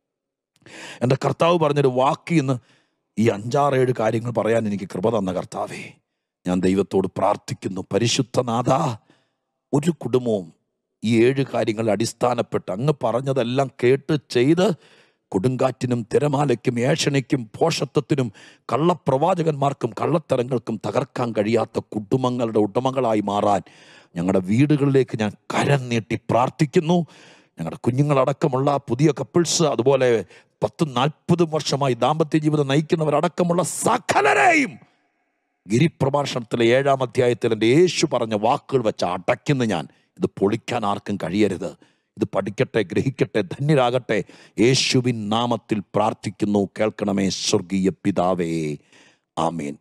എൻ്റെ കർത്താവ് പറഞ്ഞൊരു വാക്ക് ഇന്ന് ഈ അഞ്ചാറേഴ് കാര്യങ്ങൾ പറയാൻ എനിക്ക് കൃപ തന്ന കർത്താവേ ഞാൻ ദൈവത്തോട് പ്രാർത്ഥിക്കുന്നു പരിശുദ്ധനാഥ ഒരു കുടുംബവും ഈ ഏഴ് കാര്യങ്ങൾ അടിസ്ഥാനപ്പെട്ട് അങ്ങ് പറഞ്ഞതെല്ലാം കേട്ട് ചെയ്ത് കൊടുങ്കാറ്റിനും തിരമാലയ്ക്കും ഏഷണിക്കും പോഷത്വത്തിനും കള്ളപ്രവാചകന്മാർക്കും കള്ളത്തരങ്ങൾക്കും തകർക്കാൻ കഴിയാത്ത കുടുംബങ്ങളുടെ ഉടമകളായി മാറാൻ ഞങ്ങളുടെ വീടുകളിലേക്ക് ഞാൻ കരം നീട്ടി പ്രാർത്ഥിക്കുന്നു ഞങ്ങളുടെ കുഞ്ഞുങ്ങളടക്കമുള്ള പുതിയ കപ്പിൾസ് അതുപോലെ പത്ത് നാൽപ്പത് വർഷമായി ദാമ്പത്യ ജീവിതം നയിക്കുന്നവരടക്കമുള്ള സകലരെയും ഗിരിപ്രഭാഷണത്തിലെ ഏഴാം അധ്യായത്തിൽ എൻ്റെ യേശു പറഞ്ഞ വാക്കുകൾ വെച്ച് അടയ്ക്കുന്ന ഞാൻ ഇത് പൊളിക്കാൻ ആർക്കും കഴിയരുത് ഇത് പഠിക്കട്ടെ ഗ്രഹിക്കട്ടെ ധന്യരാകട്ടെ യേശുവിൻ നാമത്തിൽ പ്രാർത്ഥിക്കുന്നു കേൾക്കണമേ സ്വർഗീയ പിതാവേ ആമീൻ